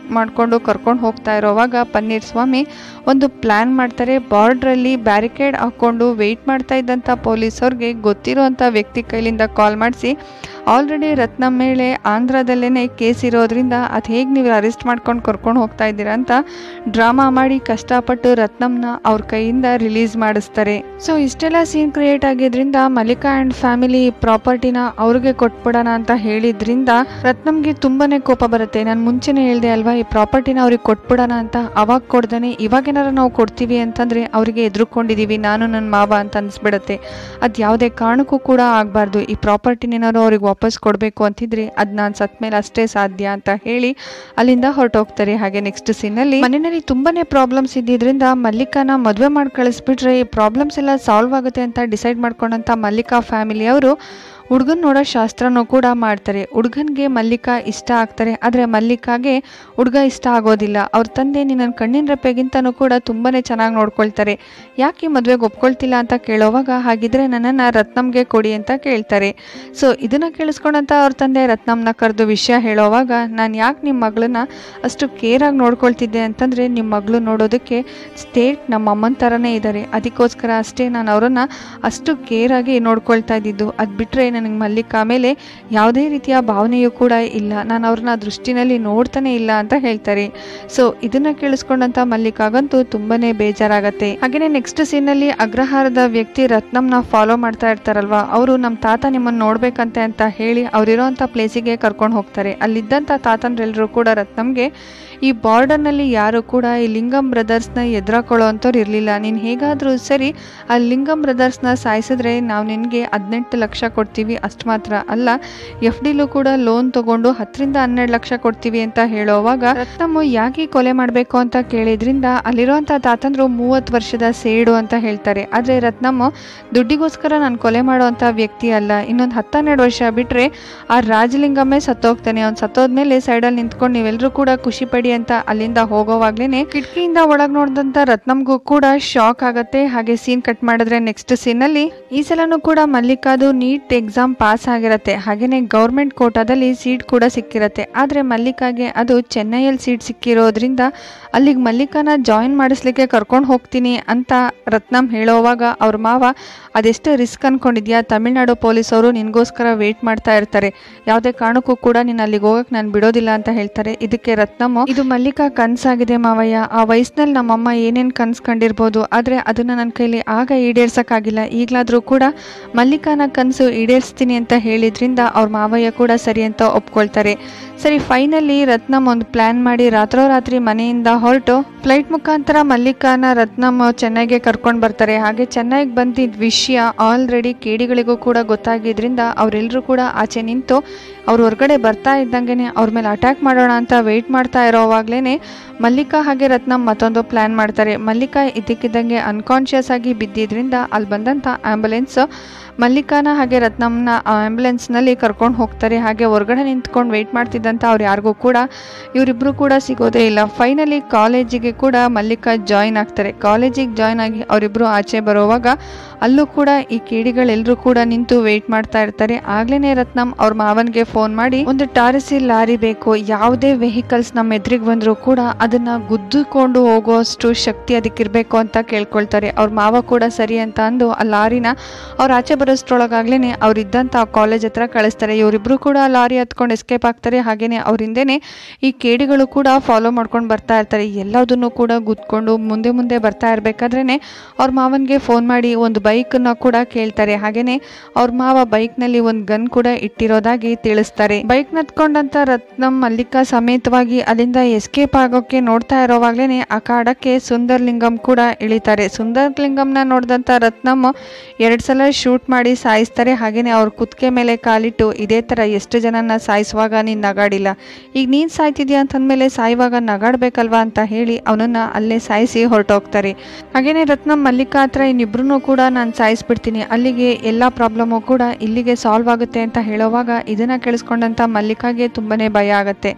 ಮಾಡಿಕೊಂಡು ಕರ್ಕೊಂಡು ಹೋಗ್ತಾ ಇರೋವಾಗ ಪನ್ನೀರ್ ಸ್ವಾಮಿ ಒಂದು ಪ್ಲ್ಯಾನ್ ಮಾಡ್ತಾರೆ ಬಾರ್ಡ್ರಲ್ಲಿ ಬ್ಯಾರಿಕೇಡ್ ಹಾಕ್ಕೊಂಡು ವೆಯ್ಟ್ ಮಾಡ್ತಾ ಇದ್ದಂಥ ಪೊಲೀಸವ್ರಿಗೆ ಗೊತ್ತಿರೋಂಥ ವ್ಯಕ್ತಿ ಕೈಲಿಂದ ಕಾಲ್ ಮಾಡಿಸಿ ಆಲ್ರೆಡಿ ರತ್ನ ಮೇಲೆ ಆಂಧ್ರದಲ್ಲೇ ಕೇಸ್ ಇರೋದ್ರಿಂದ ಅದು ಹೇಗೆ ನೀವು ಅರೆಸ್ಟ್ ಮಾಡ್ಕೊಂಡು ಕರ್ಕೊಂಡು ಹೋಗ್ತಾ ಇದ್ದೀರಾ ಅಂತ ಡ್ರಾಮಾ ಮಾಡಿ ಕಷ್ಟಪಟ್ಟು ರತ್ನಮ್ನ ಅವ್ರ ಕೈಯಿಂದ ರಿಲೀಸ್ ಮಾಡಿಸ್ತಾರೆ ಸೊ ಇಷ್ಟೆಲ್ಲ ಸೀನ್ ಕ್ರಿಯೇಟ್ ಆಗಿದ್ರಿಂದ ಮಲ್ಲಿಕಾ ಆ್ಯಂಡ್ ಫ್ಯಾಮಿಲಿ ಪ್ರಾಪರ್ಟಿನ ಅವ್ರಿಗೆ ಕೊಟ್ಬಿಡೋಣ ಅಂತ ಹೇಳಿದ್ರಿಂದ ರತ್ನಮ್ಗೆ ತುಂಬಾನೇ ಕೋಪ ಬರುತ್ತೆ ನಾನು ಮುಂಚೆನೇ ಹೇಳಿದೆ ಅಲ್ವಾ ಈ ಪ್ರಾಪರ್ಟಿನ ಅವ್ರಿಗೆ ಕೊಟ್ಬಿಡೋಣ ಅಂತ ಅವಾಗ ಕೊಡ್ದೇನೆ ಇವಾಗೇನಾರ ನಾವು ಕೊಡ್ತೀವಿ ಅಂತಂದ್ರೆ ಅವರಿಗೆ ಎದುರುಕೊಂಡಿದೀವಿ ನಾನು ನನ್ನ ಮಾವ ಅಂತ ಅನ್ಸ್ಬಿಡತ್ತೆ ಅದು ಯಾವುದೇ ಕಾರಣಕ್ಕೂ ಕೂಡ ಆಗಬಾರ್ದು ಈ ಪ್ರಾಪರ್ಟಿನೇನಾದ್ರು ಅವ್ರಿಗೆ ವಾಪಸ್ ಕೊಡಬೇಕು ಅಂತಿದ್ರೆ ಅದು ನಾನು ಸತ್ ಮೇಲೆ ಅಷ್ಟೇ ಸಾಧ್ಯ ಅಂತ ಹೇಳಿ ಅಲ್ಲಿಂದ ಹೊರಟೋಗ್ತಾರೆ ಹಾಗೆ ನೆಕ್ಸ್ಟ್ ಸೀನಲ್ಲಿ ಮನೆಯಲ್ಲಿ ತುಂಬಾನೇ ಪ್ರಾಬ್ಲಮ್ಸ್ ಇದ್ದಿದ್ರಿಂದ ಮಲ್ಲಿಕಾನ ಮದುವೆ ಮಾಡಿ ಕಳಿಸ್ಬಿಟ್ರೆ ಈ ಪ್ರಾಬ್ಲಮ್ಸ್ ಎಲ್ಲ ಸಾಲ್ವ್ ಆಗುತ್ತೆ ಅಂತ ಡಿಸೈಡ್ ಮಾಡ್ಕೊಂಡಂತ ಮಲ್ಲಿಕಾ ಫ್ಯಾಮಿಲಿ ಅವರು ಹುಡುಗನ್ ನೋಡೋ ಶಾಸ್ತ್ರನೂ ಕೂಡ ಮಾಡ್ತಾರೆ ಹುಡುಗನ್ಗೆ ಮಲ್ಲಿಕಾ ಇಷ್ಟ ಆಗ್ತಾರೆ ಆದರೆ ಮಲ್ಲಿಕಾಗೆ ಹುಡುಗ ಇಷ್ಟ ಆಗೋದಿಲ್ಲ ಅವ್ರ ತಂದೆ ನಿನ್ನ ಕಣ್ಣಿನ ರೆಪ್ಪೆಗಿಂತನೂ ಕೂಡ ತುಂಬಾನೇ ಚೆನ್ನಾಗಿ ನೋಡ್ಕೊಳ್ತಾರೆ ಯಾಕೆ ಈ ಮದುವೆಗೆ ಒಪ್ಕೊಳ್ತಿಲ್ಲ ಅಂತ ಕೇಳೋವಾಗ ಹಾಗಿದ್ರೆ ನನ್ನನ್ನು ರತ್ನಮ್ಗೆ ಕೊಡಿ ಅಂತ ಕೇಳ್ತಾರೆ ಸೊ ಇದನ್ನ ಕೇಳಿಸ್ಕೊಂಡಂತ ಅವ್ರ ತಂದೆ ರತ್ನಮ್ನ ಕರೆದು ವಿಷಯ ಹೇಳೋವಾಗ ನಾನು ಯಾಕೆ ನಿಮ್ಮ ಮಗಳನ್ನ ಅಷ್ಟು ಕೇರಾಗಿ ನೋಡ್ಕೊಳ್ತಿದ್ದೆ ಅಂತಂದರೆ ನಿಮ್ಮ ಮಗಳು ನೋಡೋದಕ್ಕೆ ಸ್ಟೇಟ್ ನಮ್ಮ ಅಮ್ಮನ ಥರನೇ ಇದ್ದಾರೆ ಅದಕ್ಕೋಸ್ಕರ ಅಷ್ಟೇ ನಾನು ಅವರನ್ನ ಅಷ್ಟು ಕೇರಾಗಿ ನೋಡ್ಕೊಳ್ತಾ ಇದ್ದಿದ್ದು ಅದು ಬಿಟ್ಟರೆ ನನಗೆ ಮಲ್ಲಿಕಾ ಮೇಲೆ ಯಾವುದೇ ರೀತಿಯ ಭಾವನೆಯೂ ಕೂಡ ಇಲ್ಲ ನಾನು ಅವ್ರನ್ನ ದೃಷ್ಟಿನಲ್ಲಿ ನೋಡ್ತಾನೆ ಇಲ್ಲ ಅಂತ ಹೇಳ್ತಾರೆ ಸೊ ಇದನ್ನ ಕೇಳಿಸ್ಕೊಂಡಂತ ಮಲ್ಲಿಕಾಗಂತೂ ತುಂಬಾನೇ ಬೇಜಾರಾಗತ್ತೆ ಹಾಗೇನೆ ನೆಕ್ಸ್ಟ್ ಸೀನಲ್ಲಿ ಅಗ್ರಹಾರದ ವ್ಯಕ್ತಿ ರತ್ನಮ್ನ ಫಾಲೋ ಮಾಡ್ತಾ ಇರ್ತಾರಲ್ವಾ ಅವರು ನಮ್ಮ ತಾತ ನಿಮ್ಮನ್ನ ನೋಡ್ಬೇಕಂತೆ ಅಂತ ಹೇಳಿ ಅವ್ರಿರೋಂಥ ಪ್ಲೇಸಿಗೆ ಕರ್ಕೊಂಡು ಹೋಗ್ತಾರೆ ಅಲ್ಲಿದ್ದಂಥ ತಾತಂದ್ರೆಲ್ಲರೂ ಕೂಡ ರತ್ನಮ್ಗೆ ಈ ಬಾರ್ಡರ್ನಲ್ಲಿ ಯಾರು ಕೂಡ ಈ ಲಿಂಗಂ ಬ್ರದರ್ಸ್ನ ಎದುರಾಕೊಳ್ಳೋ ಅಂಥವ್ರು ಇರಲಿಲ್ಲ ನೀನು ಹೇಗಾದರೂ ಸರಿ ಆ ಲಿಂಗಂ ಬ್ರದರ್ಸ್ನ ಸಾಯಿಸಿದ್ರೆ ನಾವು ನಿನಗೆ ಹದಿನೆಂಟು ಲಕ್ಷ ಕೊಡ್ತೀವಿ ಅಷ್ಟು ಮಾತ್ರ ಅಲ್ಲ ಎಫ್ ಡಿಲೂ ಕೂಡ ಲೋನ್ ತಗೊಂಡು ಹತ್ತರಿಂದ ಹನ್ನೆರಡು ಲಕ್ಷ ಕೊಡ್ತೀವಿ ಅಂತ ಹೇಳೋವಾಗ ರತ್ನಮ್ಮು ಯಾಕೆ ಕೊಲೆ ಮಾಡಬೇಕು ಅಂತ ಕೇಳಿದ್ರಿಂದ ಅಲ್ಲಿರುವಂಥ ತಾತಂದ್ರು ಮೂವತ್ತು ವರ್ಷದ ಸೇಡು ಅಂತ ಹೇಳ್ತಾರೆ ಆದರೆ ರತ್ನಮ್ಮ ದುಡ್ಡಿಗೋಸ್ಕರ ನಾನು ಕೊಲೆ ಮಾಡುವಂಥ ವ್ಯಕ್ತಿ ಅಲ್ಲ ಇನ್ನೊಂದು ಹತ್ತೆರಡು ವರ್ಷ ಬಿಟ್ಟರೆ ಆ ರಾಜಲಿಂಗಮ್ಮೇ ಸತ್ತೋಗ್ತಾನೆ ಅವ್ನು ಸತ್ತೋದ್ಮೇಲೆ ಸೈಡಲ್ಲಿ ನಿಂತ್ಕೊಂಡು ನೀವೆಲ್ಲರೂ ಕೂಡ ಖುಷಿ ಪಡಿ ಅಂತ ಅಲ್ಲಿಂದ ಹೋಗೋವಾಗ್ಲೇನೆ ಕಿಟಕಿಯಿಂದ ಒಳಗ್ ನೋಡಿದಂತ ರತ್ನಮ್ಗೂ ಕೂಡ ಶಾಕ್ ಆಗತ್ತೆ ಹಾಗೆ ಸೀನ್ ಕಟ್ ಮಾಡಿದ್ರೆ ನೆಕ್ಸ್ಟ್ ಸೀನಲ್ಲಿ ಈ ಸಲನೂ ಕೂಡ ಮಲ್ಲಿಕಾದು ನೀಟ್ ಎಕ್ಸಾಮ್ ಪಾಸ್ ಆಗಿರತ್ತೆ ಹಾಗೇನೆ ಗೌರ್ಮೆಂಟ್ ಕೋಟಾದಲ್ಲಿ ಸೀಟ್ ಕೂಡ ಸಿಕ್ಕಿರತ್ತೆ ಆದ್ರೆ ಮಲ್ಲಿಕಾಗೆ ಅದು ಚೆನ್ನೈಯಲ್ಲಿ ಸೀಟ್ ಸಿಕ್ಕಿರೋದ್ರಿಂದ ಅಲ್ಲಿಗೆ ಮಲ್ಲಿಕಾನ ಜಾಯಿನ್ ಮಾಡಿಸ್ಲಿಕ್ಕೆ ಕರ್ಕೊಂಡು ಹೋಗ್ತೀನಿ ಅಂತ ರತ್ನಮ್ ಹೇಳೋವಾಗ ಅವ್ರ ಮಾವ ಅದೆಷ್ಟು ರಿಸ್ಕ್ ಅನ್ಕೊಂಡಿದ್ಯಾ ತಮಿಳ್ನಾಡು ಪೊಲೀಸವರು ನಿನಗೋಸ್ಕರ ವೇಟ್ ಮಾಡ್ತಾ ಇರ್ತಾರೆ ಯಾವುದೇ ಕಾರಣಕ್ಕೂ ಕೂಡ ನೀನು ಅಲ್ಲಿಗೆ ಹೋಗಕ್ ನಾನು ಬಿಡೋದಿಲ್ಲ ಅಂತ ಹೇಳ್ತಾರೆ ಇದಕ್ಕೆ ರತ್ನಮ್ಮ ಇದು ಮಲ್ಲಿಕಾ ಕನ್ಸಾಗಿದೆ ಮಾವಯ್ಯ ಆ ವಯಸ್ಸಿನಲ್ಲಿ ನಮ್ಮಮ್ಮ ಏನೇನು ಕನ್ಸ್ ಕಂಡಿರ್ಬೋದು ಆದರೆ ಅದನ್ನ ನನ್ನ ಕೈಲಿ ಆಗ ಈಡೇರ್ಸಕ್ಕಾಗಿಲ್ಲ ಈಗಲಾದರೂ ಕೂಡ ಮಲ್ಲಿಕಾನ ಕನಸು ಈಡೇರಿಸ್ತೀನಿ ಅಂತ ಹೇಳಿದ್ರಿಂದ ಅವ್ರ ಮಾವಯ್ಯ ಕೂಡ ಸರಿ ಅಂತ ಒಪ್ಕೊಳ್ತಾರೆ ಸರಿ ಫೈನಲಿ ರತ್ನಮ್ ಒಂದು ಪ್ಲಾನ್ ಮಾಡಿ ರಾತ್ರೋರಾತ್ರಿ ಮನೆಯಿಂದ ಹೊರಟು ಫ್ಲೈಟ್ ಮುಖಾಂತರ ಮಲ್ಲಿಕಾನ ರತ್ನಮ್ ಚೆನ್ನೈಗೆ ಕರ್ಕೊಂಡು ಬರ್ತಾರೆ ಹಾಗೆ ಚೆನ್ನೈಗೆ ಬಂದಿದ್ದ ವಿಷಯ ಆಲ್ರೆಡಿ ಕೇಡಿಗಳಿಗೂ ಕೂಡ ಗೊತ್ತಾಗಿದ್ರಿಂದ ಅವರೆಲ್ಲರೂ ಕೂಡ ಆಚೆ ನಿಂತು ಅವ್ರು ಹೊರಗಡೆ ಬರ್ತಾ ಇದ್ದಂಗೆನೆ ಅವ್ರ ಮೇಲೆ ಅಟ್ಯಾಕ್ ಮಾಡೋಣ ಅಂತ ವೆಯ್ಟ್ ಮಾಡ್ತಾ ಇರೋವಾಗ್ಲೇ ಮಲ್ಲಿಕಾ ಹಾಗೆ ರತ್ನಮ್ ಮತ್ತೊಂದು ಪ್ಲ್ಯಾನ್ ಮಾಡ್ತಾರೆ ಮಲ್ಲಿಕಾ ಇದ್ದಕ್ಕಿದ್ದಂಗೆ ಅನ್ಕಾನ್ಷಿಯಸ್ ಆಗಿ ಬಿದ್ದಿದ್ರಿಂದ ಅಲ್ಲಿ ಬಂದಂಥ ಆ್ಯಂಬುಲೆನ್ಸ್ ಮಲ್ಲಿಕಾನ ಹಾಗೆ ರತ್ನಮ್ನ ಆ ಆ್ಯಂಬುಲೆನ್ಸ್ನಲ್ಲಿ ಕರ್ಕೊಂಡು ಹೋಗ್ತಾರೆ ಹಾಗೆ ಹೊರಗಡೆ ನಿಂತ್ಕೊಂಡು ವೆಯ್ಟ್ ಮಾಡ್ತಿದ್ದಂಥ ಅವ್ರು ಯಾರಿಗೂ ಕೂಡ ಇವರಿಬ್ಬರು ಕೂಡ ಸಿಗೋದೇ ಇಲ್ಲ ಫೈನಲಿ ಕಾಲೇಜಿಗೆ ಕೂಡ ಮಲ್ಲಿಕಾ ಜಾಯಿನ್ ಆಗ್ತಾರೆ ಕಾಲೇಜಿಗೆ ಜಾಯಿನ್ ಆಗಿ ಅವರಿಬ್ಬರು ಆಚೆ ಬರೋವಾಗ ಅಲ್ಲೂ ಕೂಡ ಈ ಕೇಡಿಗಳೆಲ್ಲರೂ ಕೂಡ ನಿಂತು ವೆಯ್ಟ್ ಮಾಡ್ತಾ ಇರ್ತಾರೆ ಆಗ್ಲೇನೆ ರತ್ನಮ್ ಅವ್ರ ಮಾವನ್ಗೆ ಫೋನ್ ಮಾಡಿ ಒಂದು ಟಾರಿಸಿ ಲಾರಿ ಬೇಕು ಯಾವುದೇ ವೆಹಿಕಲ್ಸ್ ನಮ್ಮ ಎದುರಿಗೆ ಬಂದರೂ ಕೂಡ ಅದನ್ನ ಗುದ್ದುಕೊಂಡು ಹೋಗೋಷ್ಟು ಶಕ್ತಿ ಅದಕ್ಕಿರಬೇಕು ಅಂತ ಕೇಳ್ಕೊಳ್ತಾರೆ ಅವ್ರ ಮಾವ ಕೂಡ ಸರಿ ಅಂತ ಅಂದು ಆ ಲಾರಿನ ಅವ್ರ ಆಚೆ ಬರೋಷ್ಟ್ರೊಳಗಾಗ್ಲೇನೆ ಅವ್ರು ಇದ್ದಂಥ ಕಾಲೇಜ್ ಹತ್ರ ಕಳಿಸ್ತಾರೆ ಇವರಿಬ್ರು ಕೂಡ ಲಾರಿ ಹತ್ಕೊಂಡು ಎಸ್ಕೇಪ್ ಆಗ್ತಾರೆ ಹಾಗೇನೆ ಅವ್ರ ಹಿಂದೆನೆ ಈ ಕೇಡಿಗಳು ಕೂಡ ಫಾಲೋ ಮಾಡ್ಕೊಂಡು ಬರ್ತಾ ಇರ್ತಾರೆ ಎಲ್ಲದನ್ನು ಕೂಡ ಗುದ್ಕೊಂಡು ಮುಂದೆ ಮುಂದೆ ಬರ್ತಾ ಇರ್ಬೇಕಾದ್ರೇನೆ ಅವ್ರ ಮಾವನ್ಗೆ ಫೋನ್ ಮಾಡಿ ಒಂದು ಬೈಕನ್ನ ಕೂಡ ಕೇಳ್ತಾರೆ ಹಾಗೇನೆ ಅವ್ರ ಮಾವ ಬೈಕ್ನಲ್ಲಿ ಒಂದು ಗನ್ ಕೂಡ ಇಟ್ಟಿರೋದಾಗಿ ತಿಳಿಸ್ತಾರೆ ಬೈಕ್ ನತ್ಕೊಂಡಂತ ರತ್ನಂ ಮಲ್ಲಿಕಾ ಸಮೇತವಾಗಿ ಅಲ್ಲಿಂದ ಎಸ್ಕೇಪ್ ಆಗೋಕೆ ನೋಡ್ತಾ ಇರೋವಾಗ್ಲೇನೆ ಆ ಕಾಡಕ್ಕೆ ಸುಂದರ್ಲಿಂಗಂ ಕೂಡ ಇಳಿತಾರೆ ಸುಂದರ್ಲಿಂಗಂನ ನೋಡಿದಂತ ರತ್ನಂ ಎರಡ್ ಸಲ ಶೂಟ್ ಮಾಡಿ ಸಾಯಿಸ್ತಾರೆ ಹಾಗೇನೆ ಅವ್ರ ಕುತ್ತಿಗೆ ಮೇಲೆ ಕಾಲಿಟ್ಟು ಇದೇ ತರ ಎಷ್ಟು ಜನನ ಸಾಯಿಸುವಾಗ ನೀನ್ ನಗಾಡಿಲ್ಲ ಈಗ ನೀನ್ ಸಾಯ್ತಿದ್ಯಾ ಅಂತಂದ್ಮೇಲೆ ಸಾಯುವಾಗ ನಗಾಡ್ಬೇಕಲ್ವಾ ಅಂತ ಹೇಳಿ ಅವನನ್ನ ಅಲ್ಲೇ ಸಾಯಿಸಿ ಹೊರಟೋಗ್ತಾರೆ ಹಾಗೇನೆ ರತ್ನಂ ಮಲ್ಲಿಕಾ ಹತ್ರ ಇನ್ನಿಬ್ರು ಕೂಡ ನಾನು ಸಾಯಿಸ್ಬಿಡ್ತೀನಿ ಅಲ್ಲಿಗೆ ಎಲ್ಲ ಪ್ರಾಬ್ಲಮ್ಮು ಕೂಡ ಇಲ್ಲಿಗೆ ಸಾಲ್ವ್ ಆಗುತ್ತೆ ಅಂತ ಹೇಳೋವಾಗ ಇದನ್ನ ಕೇಳಿಸ್ಕೊಂಡಂತ ಮಲ್ಲಿಕಾಗೆ ತುಂಬಾನೇ ಭಯ ಆಗತ್ತೆ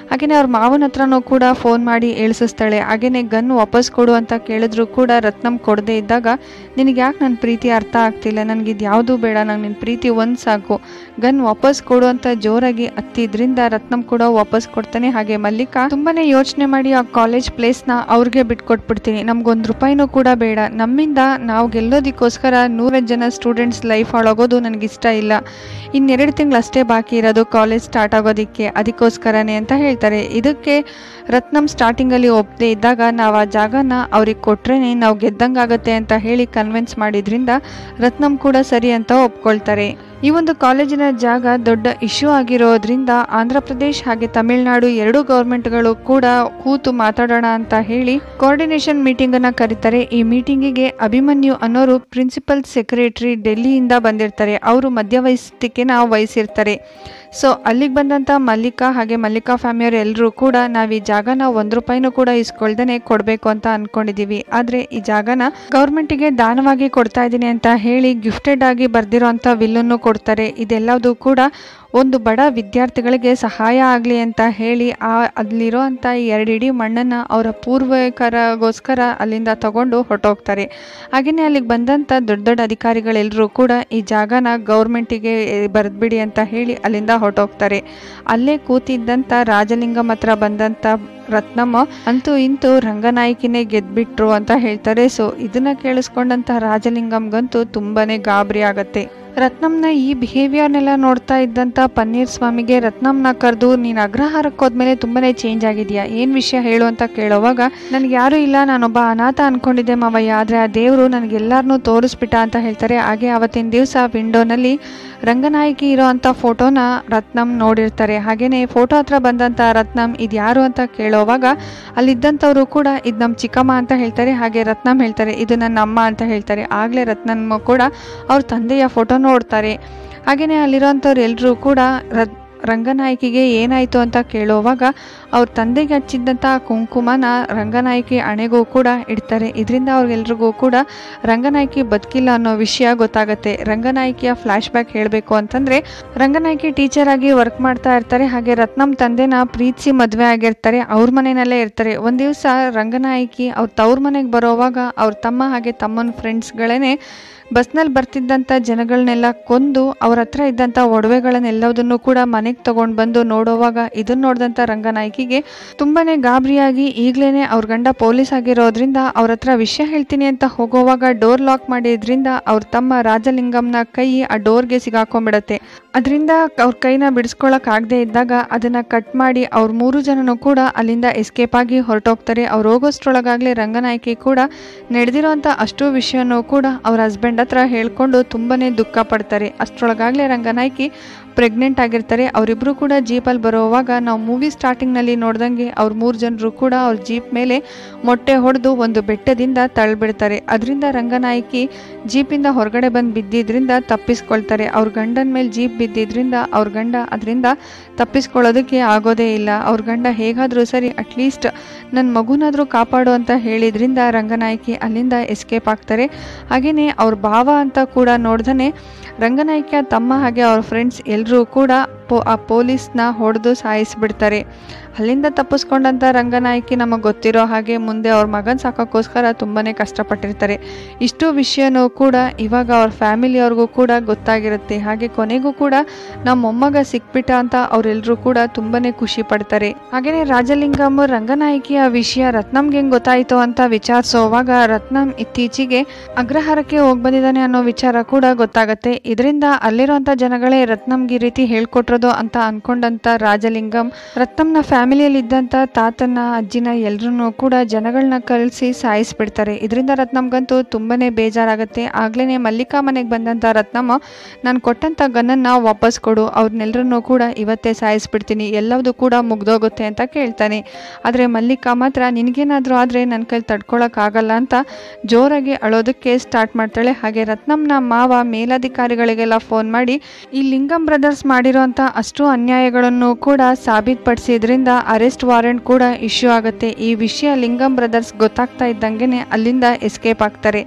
ಹಾಗೆಯೇ ಅವ್ರ ಮಾವನ ಹತ್ರನೂ ಕೂಡ ಫೋನ್ ಮಾಡಿ ಏಳ್ಸಿಸ್ತಾಳೆ ಹಾಗೆಯೇ ಗನ್ ವಾಪಸ್ ಕೊಡು ಅಂತ ಕೇಳಿದ್ರು ಕೂಡ ರತ್ನಂ ಕೊಡದೇ ಇದ್ದಾಗ ನಿನಗೆ ಯಾಕೆ ನನ್ನ ಪ್ರೀತಿ ಅರ್ಥ ಆಗ್ತಿಲ್ಲ ನನಗೆ ಇದು ಯಾವುದೂ ಬೇಡ ನಂಗೆ ನಿನ್ನ ಪ್ರೀತಿ ಒಂದು ಸಾಕು ಗನ್ ವಾಪಸ್ ಕೊಡು ಅಂತ ಜೋರಾಗಿ ಹತ್ತಿದ್ರಿಂದ ರತ್ನಂ ಕೂಡ ವಾಪಸ್ ಕೊಡ್ತಾನೆ ಹಾಗೆ ಮಲ್ಲಿಕಾ ತುಂಬಾನೇ ಯೋಚನೆ ಮಾಡಿ ಆ ಕಾಲೇಜ್ ಪ್ಲೇಸ್ನ ಅವ್ರಿಗೆ ಬಿಟ್ಕೊಟ್ಬಿಡ್ತೀನಿ ನಮ್ಗೊಂದು ರೂಪಾಯಿನೂ ಕೂಡ ಬೇಡ ನಮ್ಮಿಂದ ನಾವು ಗೆಲ್ಲೋದಕ್ಕೋಸ್ಕರ ನೂರೈದು ಜನ ಸ್ಟೂಡೆಂಟ್ಸ್ ಲೈಫ್ ಹಾಳಾಗೋದು ನನಗಿಷ್ಟ ಇಲ್ಲ ಇನ್ನೆರಡು ತಿಂಗಳು ಅಷ್ಟೇ ಬಾಕಿ ಇರೋದು ಕಾಲೇಜ್ ಸ್ಟಾರ್ಟ್ ಆಗೋದಕ್ಕೆ ಅದಕ್ಕೋಸ್ಕರನೇ ಅಂತ ಹೇಳ್ತಾರೆ ಇದಕ್ಕೆ ರತ್ನಂ ಸ್ಟಾರ್ಟಿಂಗಲ್ಲಿ ಒಪ್ಪದೇ ಇದ್ದಾಗ ನಾವು ಆ ಜಾಗನ ಅವ್ರಿಗೆ ಕೊಟ್ರೇನೆ ನಾವು ಗೆದ್ದಂಗಾಗತ್ತೆ ಅಂತ ಹೇಳಿ ಕನ್ವಿನ್ಸ್ ಮಾಡಿದ್ರಿಂದ ರತ್ನಂ ಕೂಡ ಸರಿ ಅಂತ ಒಪ್ಕೊಳ್ತಾರೆ ಈ ಒಂದು ಕಾಲೇಜಿನ ಜಾಗ ದೊಡ್ಡ ಇಶ್ಯೂ ಆಗಿರೋದ್ರಿಂದ ಆಂಧ್ರ ಪ್ರದೇಶ್ ಹಾಗೆ ತಮಿಳುನಾಡು ಎರಡೂ ಗೌರ್ಮೆಂಟ್ಗಳು ಕೂಡ ಕೂತು ಮಾತಾಡೋಣ ಅಂತ ಹೇಳಿ ಕೋಆರ್ಡಿನೇಷನ್ ಮೀಟಿಂಗ್ ಅನ್ನ ಕರೀತಾರೆ ಈ ಮೀಟಿಂಗಿಗೆ ಅಭಿಮನ್ಯು ಅನ್ನೋರು ಪ್ರಿನ್ಸಿಪಲ್ ಸೆಕ್ರೆಟರಿ ಡೆಲ್ಲಿಯಿಂದ ಬಂದಿರ್ತಾರೆ ಅವರು ಮಧ್ಯವಹಿಸ್ತಿಕೆ ನಾವು ವಹಿಸಿರ್ತಾರೆ ಸೊ ಅಲ್ಲಿಗೆ ಬಂದಂಥ ಮಲ್ಲಿಕಾ ಹಾಗೆ ಮಲ್ಲಿಕಾ ಫ್ಯಾಮಿಲಿಯವರು ಎಲ್ಲರೂ ಕೂಡ ನಾವು ಈ ಜಾಗನ ಒಂದು ರೂಪಾಯಿನೂ ಕೂಡ ಇಸ್ಕೊಳ್ದೇನೆ ಕೊಡಬೇಕು ಅಂತ ಅನ್ಕೊಂಡಿದೀವಿ ಆದರೆ ಈ ಜಾಗನ ಗೌರ್ಮೆಂಟಿಗೆ ದಾನವಾಗಿ ಕೊಡ್ತಾ ಇದ್ದೀನಿ ಅಂತ ಹೇಳಿ ಗಿಫ್ಟೆಡ್ ಆಗಿ ಬರ್ದಿರೋಂಥ ವಿಲ್ಲನ್ನು ಕೊಡ್ತಾರೆ ಇದೆಲ್ಲದೂ ಕೂಡ ಒಂದು ಬಡ ವಿದ್ಯಾರ್ಥಿಗಳಿಗೆ ಸಹಾಯ ಆಗಲಿ ಅಂತ ಹೇಳಿ ಆ ಅಲ್ಲಿರೋ ಅಂಥ ಎರಡು ಇಡೀ ಮಣ್ಣನ್ನು ಅವರ ಪೂರ್ವಿಕರಿಗೋಸ್ಕರ ಅಲ್ಲಿಂದ ತಗೊಂಡು ಹೊರಟೋಗ್ತಾರೆ ಹಾಗೆಯೇ ಅಲ್ಲಿಗೆ ಬಂದಂಥ ದೊಡ್ಡ ದೊಡ್ಡ ಅಧಿಕಾರಿಗಳೆಲ್ಲರೂ ಕೂಡ ಈ ಜಾಗನ ಗೌರ್ಮೆಂಟಿಗೆ ಬರೆದ್ಬಿಡಿ ಅಂತ ಹೇಳಿ ಅಲ್ಲಿಂದ ಹೊರಟೋಗ್ತಾರೆ ಅಲ್ಲೇ ಕೂತಿದ್ದಂಥ ರಾಜಲಿಂಗಂ ಹತ್ರ ಬಂದಂಥ ರತ್ನಮ್ಮ ಅಂತೂ ಇಂತೂ ರಂಗನಾಯಕಿನೇ ಗೆದ್ಬಿಟ್ರು ಅಂತ ಹೇಳ್ತಾರೆ ಸೊ ಇದನ್ನ ಕೇಳಿಸ್ಕೊಂಡಂತ ರಾಜಲಿಂಗಂಗಂತೂ ತುಂಬಾನೇ ಗಾಬರಿ ಆಗತ್ತೆ ರತ್ನಂನ ಈ ಬಿಹೇವಿಯರ್ನೆಲ್ಲ ನೋಡ್ತಾ ಇದ್ದಂಥ ಪನ್ನೀರ್ ಸ್ವಾಮಿಗೆ ರತ್ನಂನ ಕರೆದು ನೀನು ಅಗ್ರಹಾರಕ್ಕೆ ಹೋದ್ಮೇಲೆ ತುಂಬಾನೇ ಚೇಂಜ್ ಆಗಿದೆಯಾ ಏನು ವಿಷಯ ಹೇಳು ಅಂತ ಕೇಳೋವಾಗ ನನಗೆ ಯಾರೂ ಇಲ್ಲ ನಾನೊಬ್ಬ ಅನಾಥ ಅನ್ಕೊಂಡಿದ್ದೆ ಮಾವಯ್ಯ ಆದರೆ ಆ ದೇವರು ನನಗೆಲ್ಲರನ್ನೂ ತೋರಿಸ್ಬಿಟ್ಟ ಅಂತ ಹೇಳ್ತಾರೆ ಹಾಗೆ ಅವತ್ತಿನ ದಿವಸ ವಿಂಡೋನಲ್ಲಿ ರಂಗನಾಯಕಿ ಇರೋ ಅಂಥ ಫೋಟೋನ ರತ್ನಂ ನೋಡಿರ್ತಾರೆ ಹಾಗೇನೆ ಫೋಟೋ ಹತ್ರ ಬಂದಂಥ ರತ್ನಂ ಇದು ಯಾರು ಅಂತ ಕೇಳೋವಾಗ ಅಲ್ಲಿದ್ದಂಥವ್ರು ಕೂಡ ಇದು ನಮ್ಮ ಚಿಕ್ಕಮ್ಮ ಅಂತ ಹೇಳ್ತಾರೆ ಹಾಗೆ ರತ್ನಂ ಹೇಳ್ತಾರೆ ಇದು ನನ್ನ ಅಮ್ಮ ಅಂತ ಹೇಳ್ತಾರೆ ಆಗಲೇ ರತ್ನಮ್ಮ ಕೂಡ ಅವ್ರ ತಂದೆಯ ಫೋಟೋ ನೋಡ್ತಾರೆ ಹಾಗೆಯೇ ಅಲ್ಲಿರೋಂಥವ್ರು ಎಲ್ಲರೂ ಕೂಡ ರತ್ ರಂಗನಾಯಕಿಗೆ ಏನಾಯಿತು ಅಂತ ಕೇಳುವಾಗ ಅವ್ರ ತಂದೆಗೆ ಹಚ್ಚಿದ್ದಂಥ ಕುಂಕುಮನ ರಂಗನಾಯಕಿ ಹಣೆಗೂ ಕೂಡ ಇಡ್ತಾರೆ ಇದರಿಂದ ಅವ್ರಿಗೆಲ್ರಿಗೂ ಕೂಡ ರಂಗನಾಯಕಿ ಬದುಕಿಲ್ಲ ಅನ್ನೋ ವಿಷಯ ಗೊತ್ತಾಗುತ್ತೆ ರಂಗನಾಯಕಿಯ ಫ್ಲ್ಯಾಶ್ ಬ್ಯಾಕ್ ಹೇಳಬೇಕು ಅಂತಂದರೆ ರಂಗನಾಯಕಿ ಟೀಚರ್ ಆಗಿ ವರ್ಕ್ ಮಾಡ್ತಾ ಇರ್ತಾರೆ ಹಾಗೆ ರತ್ನಂ ತಂದೆನ ಪ್ರೀತಿಸಿ ಮದುವೆ ಆಗಿರ್ತಾರೆ ಅವ್ರ ಮನೆಯಲ್ಲೇ ಇರ್ತಾರೆ ಒಂದು ದಿವಸ ರಂಗನಾಯಕಿ ಅವ್ರ ತವ್ರ ಮನೆಗೆ ಬರೋವಾಗ ಅವ್ರ ತಮ್ಮ ಹಾಗೆ ತಮ್ಮನ ಫ್ರೆಂಡ್ಸ್ಗಳೇ ಬಸ್ನಲ್ಲಿ ಬರ್ತಿದ್ದಂಥ ಜನಗಳನ್ನೆಲ್ಲ ಕೊಂದು ಅವ್ರ ಹತ್ರ ಇದ್ದಂಥ ಒಡವೆಗಳನ್ನೆಲ್ಲದನ್ನು ಕೂಡ ಮನೆಗೆ ತಗೊಂಡು ಬಂದು ನೋಡೋವಾಗ ಇದನ್ನ ನೋಡಿದಂಥ ರಂಗನಾಯಕಿಗೆ ತುಂಬಾನೇ ಗಾಬರಿಯಾಗಿ ಈಗಲೇ ಅವ್ರ ಗಂಡ ಪೊಲೀಸ್ ಆಗಿರೋದ್ರಿಂದ ಅವ್ರ ಹತ್ರ ವಿಷಯ ಹೇಳ್ತೀನಿ ಅಂತ ಹೋಗೋವಾಗ ಡೋರ್ ಲಾಕ್ ಮಾಡಿದ್ರಿಂದ ಅವ್ರ ತಮ್ಮ ರಾಜಲಿಂಗಂನ ಕೈ ಆ ಡೋರ್ಗೆ ಸಿಗಾಕೊಂಡ್ಬಿಡತ್ತೆ ಅದರಿಂದ ಅವ್ರ ಕೈನ ಬಿಡಿಸ್ಕೊಳಕ್ ಆಗದೆ ಇದ್ದಾಗ ಅದನ್ನ ಕಟ್ ಮಾಡಿ ಅವ್ರ ಮೂರು ಜನನು ಕೂಡ ಅಲ್ಲಿಂದ ಎಸ್ಕೇಪ್ ಆಗಿ ಹೊರಟೋಗ್ತಾರೆ ಅವ್ರು ಹೋಗೋಷ್ಟ್ರೊಳಗಾಗ್ಲೇ ರಂಗನಾಯಕಿ ಕೂಡ ನಡೆದಿರೋಂಥ ಅಷ್ಟು ವಿಷಯನೂ ಕೂಡ ಅವ್ರ ಹಸ್ಬೆಂಡ್ ಹತ್ರ ಹೇಳ್ಕೊಂಡು ತುಂಬಾನೇ ದುಃಖ ಪಡ್ತಾರೆ ಅಷ್ಟರೊಳಗಾಗಲೇ ರಂಗನಾಯಕಿ ಪ್ರೆಗ್ನೆಂಟ್ ಆಗಿರ್ತಾರೆ ಅವರಿಬ್ಬರು ಕೂಡ ಜೀಪಲ್ಲಿ ಬರೋವಾಗ ನಾವು ಮೂವಿ ಸ್ಟಾರ್ಟಿಂಗ್ನಲ್ಲಿ ನೋಡ್ದಂಗೆ ಅವ್ರ ಮೂರು ಜನರು ಕೂಡ ಅವ್ರ ಜೀಪ್ ಮೇಲೆ ಮೊಟ್ಟೆ ಹೊಡೆದು ಒಂದು ಬೆಟ್ಟದಿಂದ ತಳ್ಳಿಬಿಡ್ತಾರೆ ಅದರಿಂದ ರಂಗನಾಯಕಿ ಜೀಪಿಂದ ಹೊರಗಡೆ ಬಂದು ಬಿದ್ದಿದ್ರಿಂದ ತಪ್ಪಿಸ್ಕೊಳ್ತಾರೆ ಅವ್ರ ಗಂಡನ ಮೇಲೆ ಜೀಪ್ ಬಿದ್ದಿದ್ರಿಂದ ಅವ್ರ ಗಂಡ ಅದರಿಂದ ತಪ್ಪಿಸ್ಕೊಳ್ಳೋದಕ್ಕೆ ಆಗೋದೇ ಇಲ್ಲ ಅವ್ರ ಗಂಡ ಹೇಗಾದರೂ ಸರಿ ಅಟ್ಲೀಸ್ಟ್ ನನ್ನ ಮಗುನಾದರೂ ಕಾಪಾಡು ಅಂತ ಹೇಳಿದ್ರಿಂದ ರಂಗನಾಯಕಿ ಅಲ್ಲಿಂದ ಎಸ್ಕೇಪ್ ಆಗ್ತಾರೆ ಹಾಗೆಯೇ ಅವ್ರ ಭಾವ ಅಂತ ಕೂಡ ನೋಡ್ದೇ ರಂಗನಾಯಕಿಯ ತಮ್ಮ ಹಾಗೆ ಅವ್ರ ಫ್ರೆಂಡ್ಸ್ ಎಲ್ಲರೂ ಕೂಡ ಪೋ ಆ ಪೊಲೀಸ್ನ ಹೊಡೆದು ಸಾಯಿಸಿಬಿಡ್ತಾರೆ ಅಲ್ಲಿಂದ ತಪ್ಪಿಸ್ಕೊಂಡಂಥ ರಂಗನಾಯಕಿ ನಮಗೆ ಗೊತ್ತಿರೋ ಹಾಗೆ ಮುಂದೆ ಅವ್ರ ಮಗನ ಸಾಕೋಕ್ಕೋಸ್ಕರ ತುಂಬಾ ಕಷ್ಟಪಟ್ಟಿರ್ತಾರೆ ಇಷ್ಟು ವಿಷಯನೂ ಕೂಡ ಇವಾಗ ಅವ್ರ ಫ್ಯಾಮಿಲಿಯವ್ರಿಗೂ ಕೂಡ ಗೊತ್ತಾಗಿರುತ್ತೆ ಹಾಗೆ ಕೊನೆಗೂ ಕೂಡ ನಮ್ಮ ಮೊಮ್ಮಗ ಸಿಕ್ಬಿಟ್ಟ ಅಂತ ಅವರೆಲ್ಲರೂ ಕೂಡ ತುಂಬಾ ಖುಷಿ ಪಡ್ತಾರೆ ಹಾಗೆಯೇ ರಾಜಲಿಂಗಮ್ ರಂಗನಾಯಕಿಯ ವಿಷಯ ರತ್ನಮ್ಗೆ ಹೆಂಗೆ ಗೊತ್ತಾಯಿತು ಅಂತ ವಿಚಾರಿಸೋವಾಗ ರತ್ನಂ ಇತ್ತೀಚೆಗೆ ಅಗ್ರಹಾರಕ್ಕೆ ಹೋಗಿ ಬಂದಿದ್ದಾನೆ ಅನ್ನೋ ವಿಚಾರ ಕೂಡ ಗೊತ್ತಾಗತ್ತೆ ಇದರಿಂದ ಅಲ್ಲಿರುವಂಥ ಜನಗಳೇ ರತ್ನಮ್ಗೆ ಈ ರೀತಿ ಹೇಳ್ಕೊಟ್ರೋದು ಅಂತ ಅನ್ಕೊಂಡಂತ ರಾಜಲಿಂಗಂ ರತ್ನಂನ ಫ್ಯಾಮಿಲಿಯಲ್ಲಿ ಇದ್ದಂಥ ತಾತನ ಅಜ್ಜಿನ ಎಲ್ರೂ ಕೂಡ ಜನಗಳನ್ನ ಕಳಿಸಿ ಸಾಯಿಸ್ಬಿಡ್ತಾರೆ ಇದರಿಂದ ರತ್ನಮ್ಗಂತೂ ತುಂಬಾನೇ ಬೇಜಾರಾಗುತ್ತೆ ಆಗ್ಲೇ ಮಲ್ಲಿಕಾ ಮನೆಗೆ ಬಂದಂಥ ರತ್ನಮ್ಮ ನಾನು ಕೊಟ್ಟಂಥ ಗನ್ನನ್ನು ವಾಪಸ್ ಕೊಡು ಅವ್ರನ್ನೆಲ್ಲರನ್ನೂ ಕೂಡ ಇವತ್ತೇ ಸಾಯಿಸ್ಬಿಡ್ತೀನಿ ಎಲ್ಲವೂ ಕೂಡ ಮುಗ್ದೋಗುತ್ತೆ ಅಂತ ಕೇಳ್ತಾನೆ ಆದರೆ ಮಲ್ಲಿಕಾ ಮಾತ್ರ ನಿನಗೇನಾದರೂ ಆದರೆ ನನ್ನ ಕೈಲಿ ತಡ್ಕೊಳಕ್ಕಾಗಲ್ಲ ಅಂತ ಜೋರಾಗಿ ಅಳೋದಕ್ಕೆ ಸ್ಟಾರ್ಟ್ ಮಾಡ್ತಾಳೆ ಹಾಗೆ ರತ್ನಮ್ನ ಮಾವ ಮೇಲಧಿಕಾರಿಗಳಿಗೆಲ್ಲ ಫೋನ್ ಮಾಡಿ ಈ ಲಿಂಗಂ ಬ್ರದರ್ಸ್ ಮಾಡಿರೋಂಥ ಅಷ್ಟು ಅನ್ಯಾಯಗಳನ್ನು ಕೂಡ ಸಾಬೀತುಪಡಿಸಿದ್ರಿಂದ ಅರೆಸ್ಟ್ ವಾರೆಂಟ್ ಕೂಡ ಇಶ್ಯೂ ಆಗುತ್ತೆ ಈ ವಿಷಯ ಲಿಂಗಂ ಬ್ರದರ್ಸ್ ಗೊತ್ತಾಗ್ತಾ ಇದ್ದಂಗೆ ಅಲ್ಲಿಂದ ಎಸ್ಕೇಪ್ ಆಗ್ತಾರೆ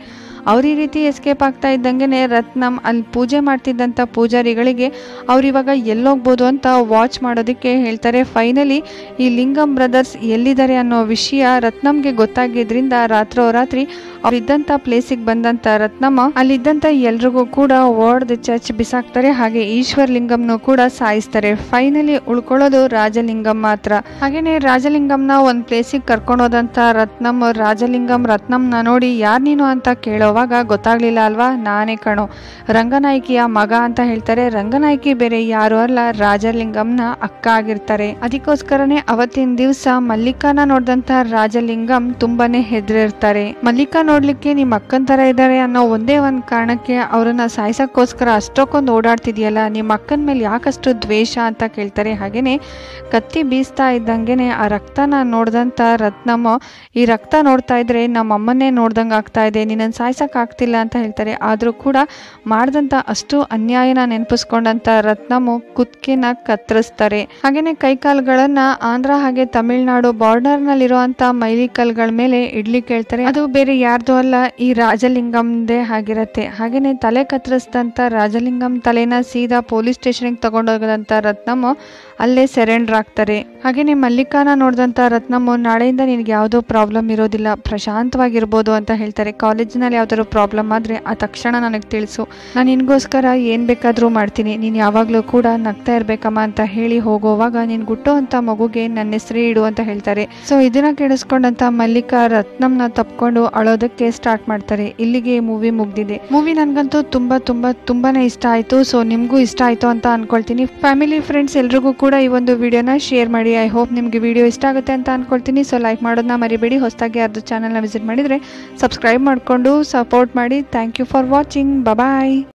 ಅವ್ರು ಈ ರೀತಿ ಎಸ್ಕೇಪ್ ಆಗ್ತಾ ಇದ್ದಂಗೆ ರತ್ನಂ ಅಲ್ಲಿ ಪೂಜೆ ಮಾಡ್ತಿದ್ದಂಥ ಪೂಜಾರಿಗಳಿಗೆ ಅವ್ರು ಇವಾಗ ಎಲ್ಲೋಗ್ಬೋದು ಅಂತ ವಾಚ್ ಮಾಡೋದಕ್ಕೆ ಹೇಳ್ತಾರೆ ಫೈನಲಿ ಈ ಲಿಂಗಂ ಬ್ರದರ್ಸ್ ಎಲ್ಲಿದ್ದಾರೆ ಅನ್ನೋ ವಿಷಯ ರತ್ನಂಗೆ ಗೊತ್ತಾಗಿದ್ರಿಂದ ರಾತ್ರೋರಾತ್ರಿ ಅವ್ರಿದ್ದಂಥ ಪ್ಲೇಸಿಗೆ ಬಂದಂಥ ರತ್ನಮ್ಮ ಅಲ್ಲಿದ್ದಂಥ ಎಲ್ರಿಗೂ ಕೂಡ ಓಡ್ದು ಚರ್ಚ್ ಬಿಸಾಕ್ತಾರೆ ಹಾಗೆ ಈಶ್ವರ್ ಲಿಂಗಂನು ಕೂಡ ಸಾಯಿಸ್ತಾರೆ ಫೈನಲಿ ಉಳ್ಕೊಳ್ಳೋದು ರಾಜಲಿಂಗಂ ಮಾತ್ರ ಹಾಗೇನೆ ರಾಜಲಿಂಗಂನ ಒಂದು ಪ್ಲೇಸಿಗೆ ಕರ್ಕೊಂಡೋದಂಥ ರತ್ನಂ ರಾಜಲಿಂಗಂ ರತ್ನಂನ ನೋಡಿ ಯಾರು ನೀನು ಅಂತ ಕೇಳೋವಾಗ ಗೊತ್ತಾಗ್ಲಿಲ್ಲ ಅಲ್ವಾ ನಾನೇ ಕಣೋ ರಂಗನಾಯಕಿಯ ಮಗ ಅಂತ ಹೇಳ್ತಾರೆ ರಂಗನಾಯಕಿ ಬೇರೆ ಯಾರು ಅಲ್ಲ ರಾಜಲಿಂಗಂನ ಅಕ್ಕ ಆಗಿರ್ತಾರೆ ಅದಕ್ಕೋಸ್ಕರನೇ ಅವತ್ತಿನ ದಿವಸ ಮಲ್ಲಿಕಾನ ನೋಡಿದಂಥ ರಾಜಲಿಂಗಂ ತುಂಬಾನೇ ಹೆದರಿರ್ತಾರೆ ಮಲ್ಲಿಕಾ ನೋಡ್ಲಿಕ್ಕೆ ನಿಮ್ಮ ಅಕ್ಕನ ತರ ಇದ್ದಾರೆ ಅನ್ನೋ ಒಂದೇ ಒಂದು ಕಾರಣಕ್ಕೆ ಅವರನ್ನ ಸಾಯ್ಸಕ್ಕೋಸ್ಕರ ಅಷ್ಟಕ್ಕೊಂದು ಓಡಾಡ್ತಿದ್ಯಲ್ಲ ನಿಮ್ಮ ಅಕ್ಕನ ಮೇಲೆ ಯಾಕಷ್ಟು ದ್ವೇಷ ಅಂತ ಕೇಳ್ತಾರೆ ಹಾಗೇನೆ ಕತ್ತಿ ಬೀಸ್ತಾ ಇದ್ದಂಗೆನೆ ಆ ರಕ್ತನ ನೋಡ್ದಂಥ ರತ್ನಮ್ಮ ಈ ರಕ್ತ ನೋಡ್ತಾ ಇದ್ರೆ ನಮ್ಮ ಅಮ್ಮನ್ನೇ ನೋಡ್ದಂಗೆ ಆಗ್ತಾ ಇದೆ ನಿನ್ನನ್ನು ಸಾಯ್ಸಕ್ ಆಗ್ತಿಲ್ಲ ಅಂತ ಹೇಳ್ತಾರೆ ಆದರೂ ಕೂಡ ಮಾಡ್ದಂಥ ಅಷ್ಟು ಅನ್ಯಾಯನ ನೆನಪಿಸ್ಕೊಂಡಂತ ರತ್ನಮ್ಮು ಕುತ್ಕೆನ ಕತ್ತರಿಸ್ತಾರೆ ಹಾಗೇನೆ ಕೈಕಾಲುಗಳನ್ನ ಆಂಧ್ರ ಹಾಗೆ ತಮಿಳ್ನಾಡು ಬಾರ್ಡರ್ನಲ್ಲಿರುವಂಥ ಮೈಲಿಕಲ್ಗಳ ಮೇಲೆ ಇಡ್ಲಿ ಕೇಳ್ತಾರೆ ಅದು ಬೇರೆ ಯಾರ್ದು ಅಲ್ಲ ಈ ರಾಜಲಿಂಗಂದೇ ಆಗಿರತ್ತೆ ಹಾಗೇನೆ ತಲೆ ಕತ್ತರಿಸಿದಂಥ ರಾಜಲಿಂಗಂ ತಲೆನ ಸೀದಾ ಪೊಲೀಸ್ ಸ್ಟೇಷನ್ಗೆ ತಗೊಂಡೋಗದಂಥ ರತ್ನಮ್ಮ ಅಲ್ಲೇ ಸೆರೆಂಡರ್ ಆಗ್ತಾರೆ ಹಾಗೇನೆ ಮಲ್ಲಿಕಾನ ನೋಡಿದಂಥ ರತ್ನಮ್ಮ ನಾಳೆಯಿಂದ ನಿನಗೆ ಯಾವುದೋ ಪ್ರಾಬ್ಲಮ್ ಇರೋದಿಲ್ಲ ಪ್ರಶಾಂತವಾಗಿರ್ಬೋದು ಅಂತ ಹೇಳ್ತಾರೆ ಕಾಲೇಜಿನಲ್ಲಿ ಯಾವ್ದಾದ್ರು ಪ್ರಾಬ್ಲಮ್ ಆದರೆ ಆ ತಕ್ಷಣ ನನಗೆ ತಿಳಿಸು ನಾನು ನಿನಗೋಸ್ಕರ ಏನು ಬೇಕಾದರೂ ಮಾಡ್ತೀನಿ ನೀನು ಯಾವಾಗಲೂ ಕೂಡ ನಗ್ತಾ ಇರ್ಬೇಕಮ್ಮ ಅಂತ ಹೇಳಿ ಹೋಗೋವಾಗ ನೀನು ಗುಟ್ಟೋ ಅಂತ ಮಗುಗೆ ನನ್ನ ಹೆಸರೇ ಇಡು ಅಂತ ಹೇಳ್ತಾರೆ ಸೊ ಇದನ್ನ ಕೇಳಿಸ್ಕೊಂಡಂತ ಮಲ್ಲಿಕಾ ರತ್ನಂನ ತಪ್ಕೊಂಡು ಅಳೋದಕ್ಕೆ ಸ್ಟಾರ್ಟ್ ಮಾಡ್ತಾರೆ ಇಲ್ಲಿಗೆ ಮೂವಿ ಮುಗ್ದಿದೆ ಮೂವಿ ನನಗಂತೂ ತುಂಬಾ ತುಂಬಾ ತುಂಬಾನೇ ಇಷ್ಟ ಆಯ್ತು ಸೊ ನಿಮಗೂ ಇಷ್ಟ ಆಯ್ತು ಅಂತ ಅನ್ಕೊಳ್ತೀನಿ ಫ್ಯಾಮಿಲಿ ಫ್ರೆಂಡ್ಸ್ ಎಲ್ರಿಗೂ ಕೂಡ ಈ ಒಂದು ವಿಡಿಯೋನ ಶೇರ್ ಮಾಡಿ ಐ ಹೋಪ್ ನಿಮಗೆ ವಿಡಿಯೋ ಇಷ್ಟ ಆಗುತ್ತೆ ಅಂತ ಅನ್ಕೊಳ್ತೀನಿ ಸೊ ಲೈಕ್ ಮಾಡೋದನ್ನ ಮರಿಬೇಡಿ ಹೊಸದಾಗಿ ಯಾರ್ದು ಚಾನಲ್ನ ವಿಸಿಟ್ ಮಾಡಿದರೆ ಸಬ್ಸ್ಕ್ರೈಬ್ ಮಾಡಿಕೊಂಡು ಸಪೋರ್ಟ್ ಮಾಡಿ thank you for watching bye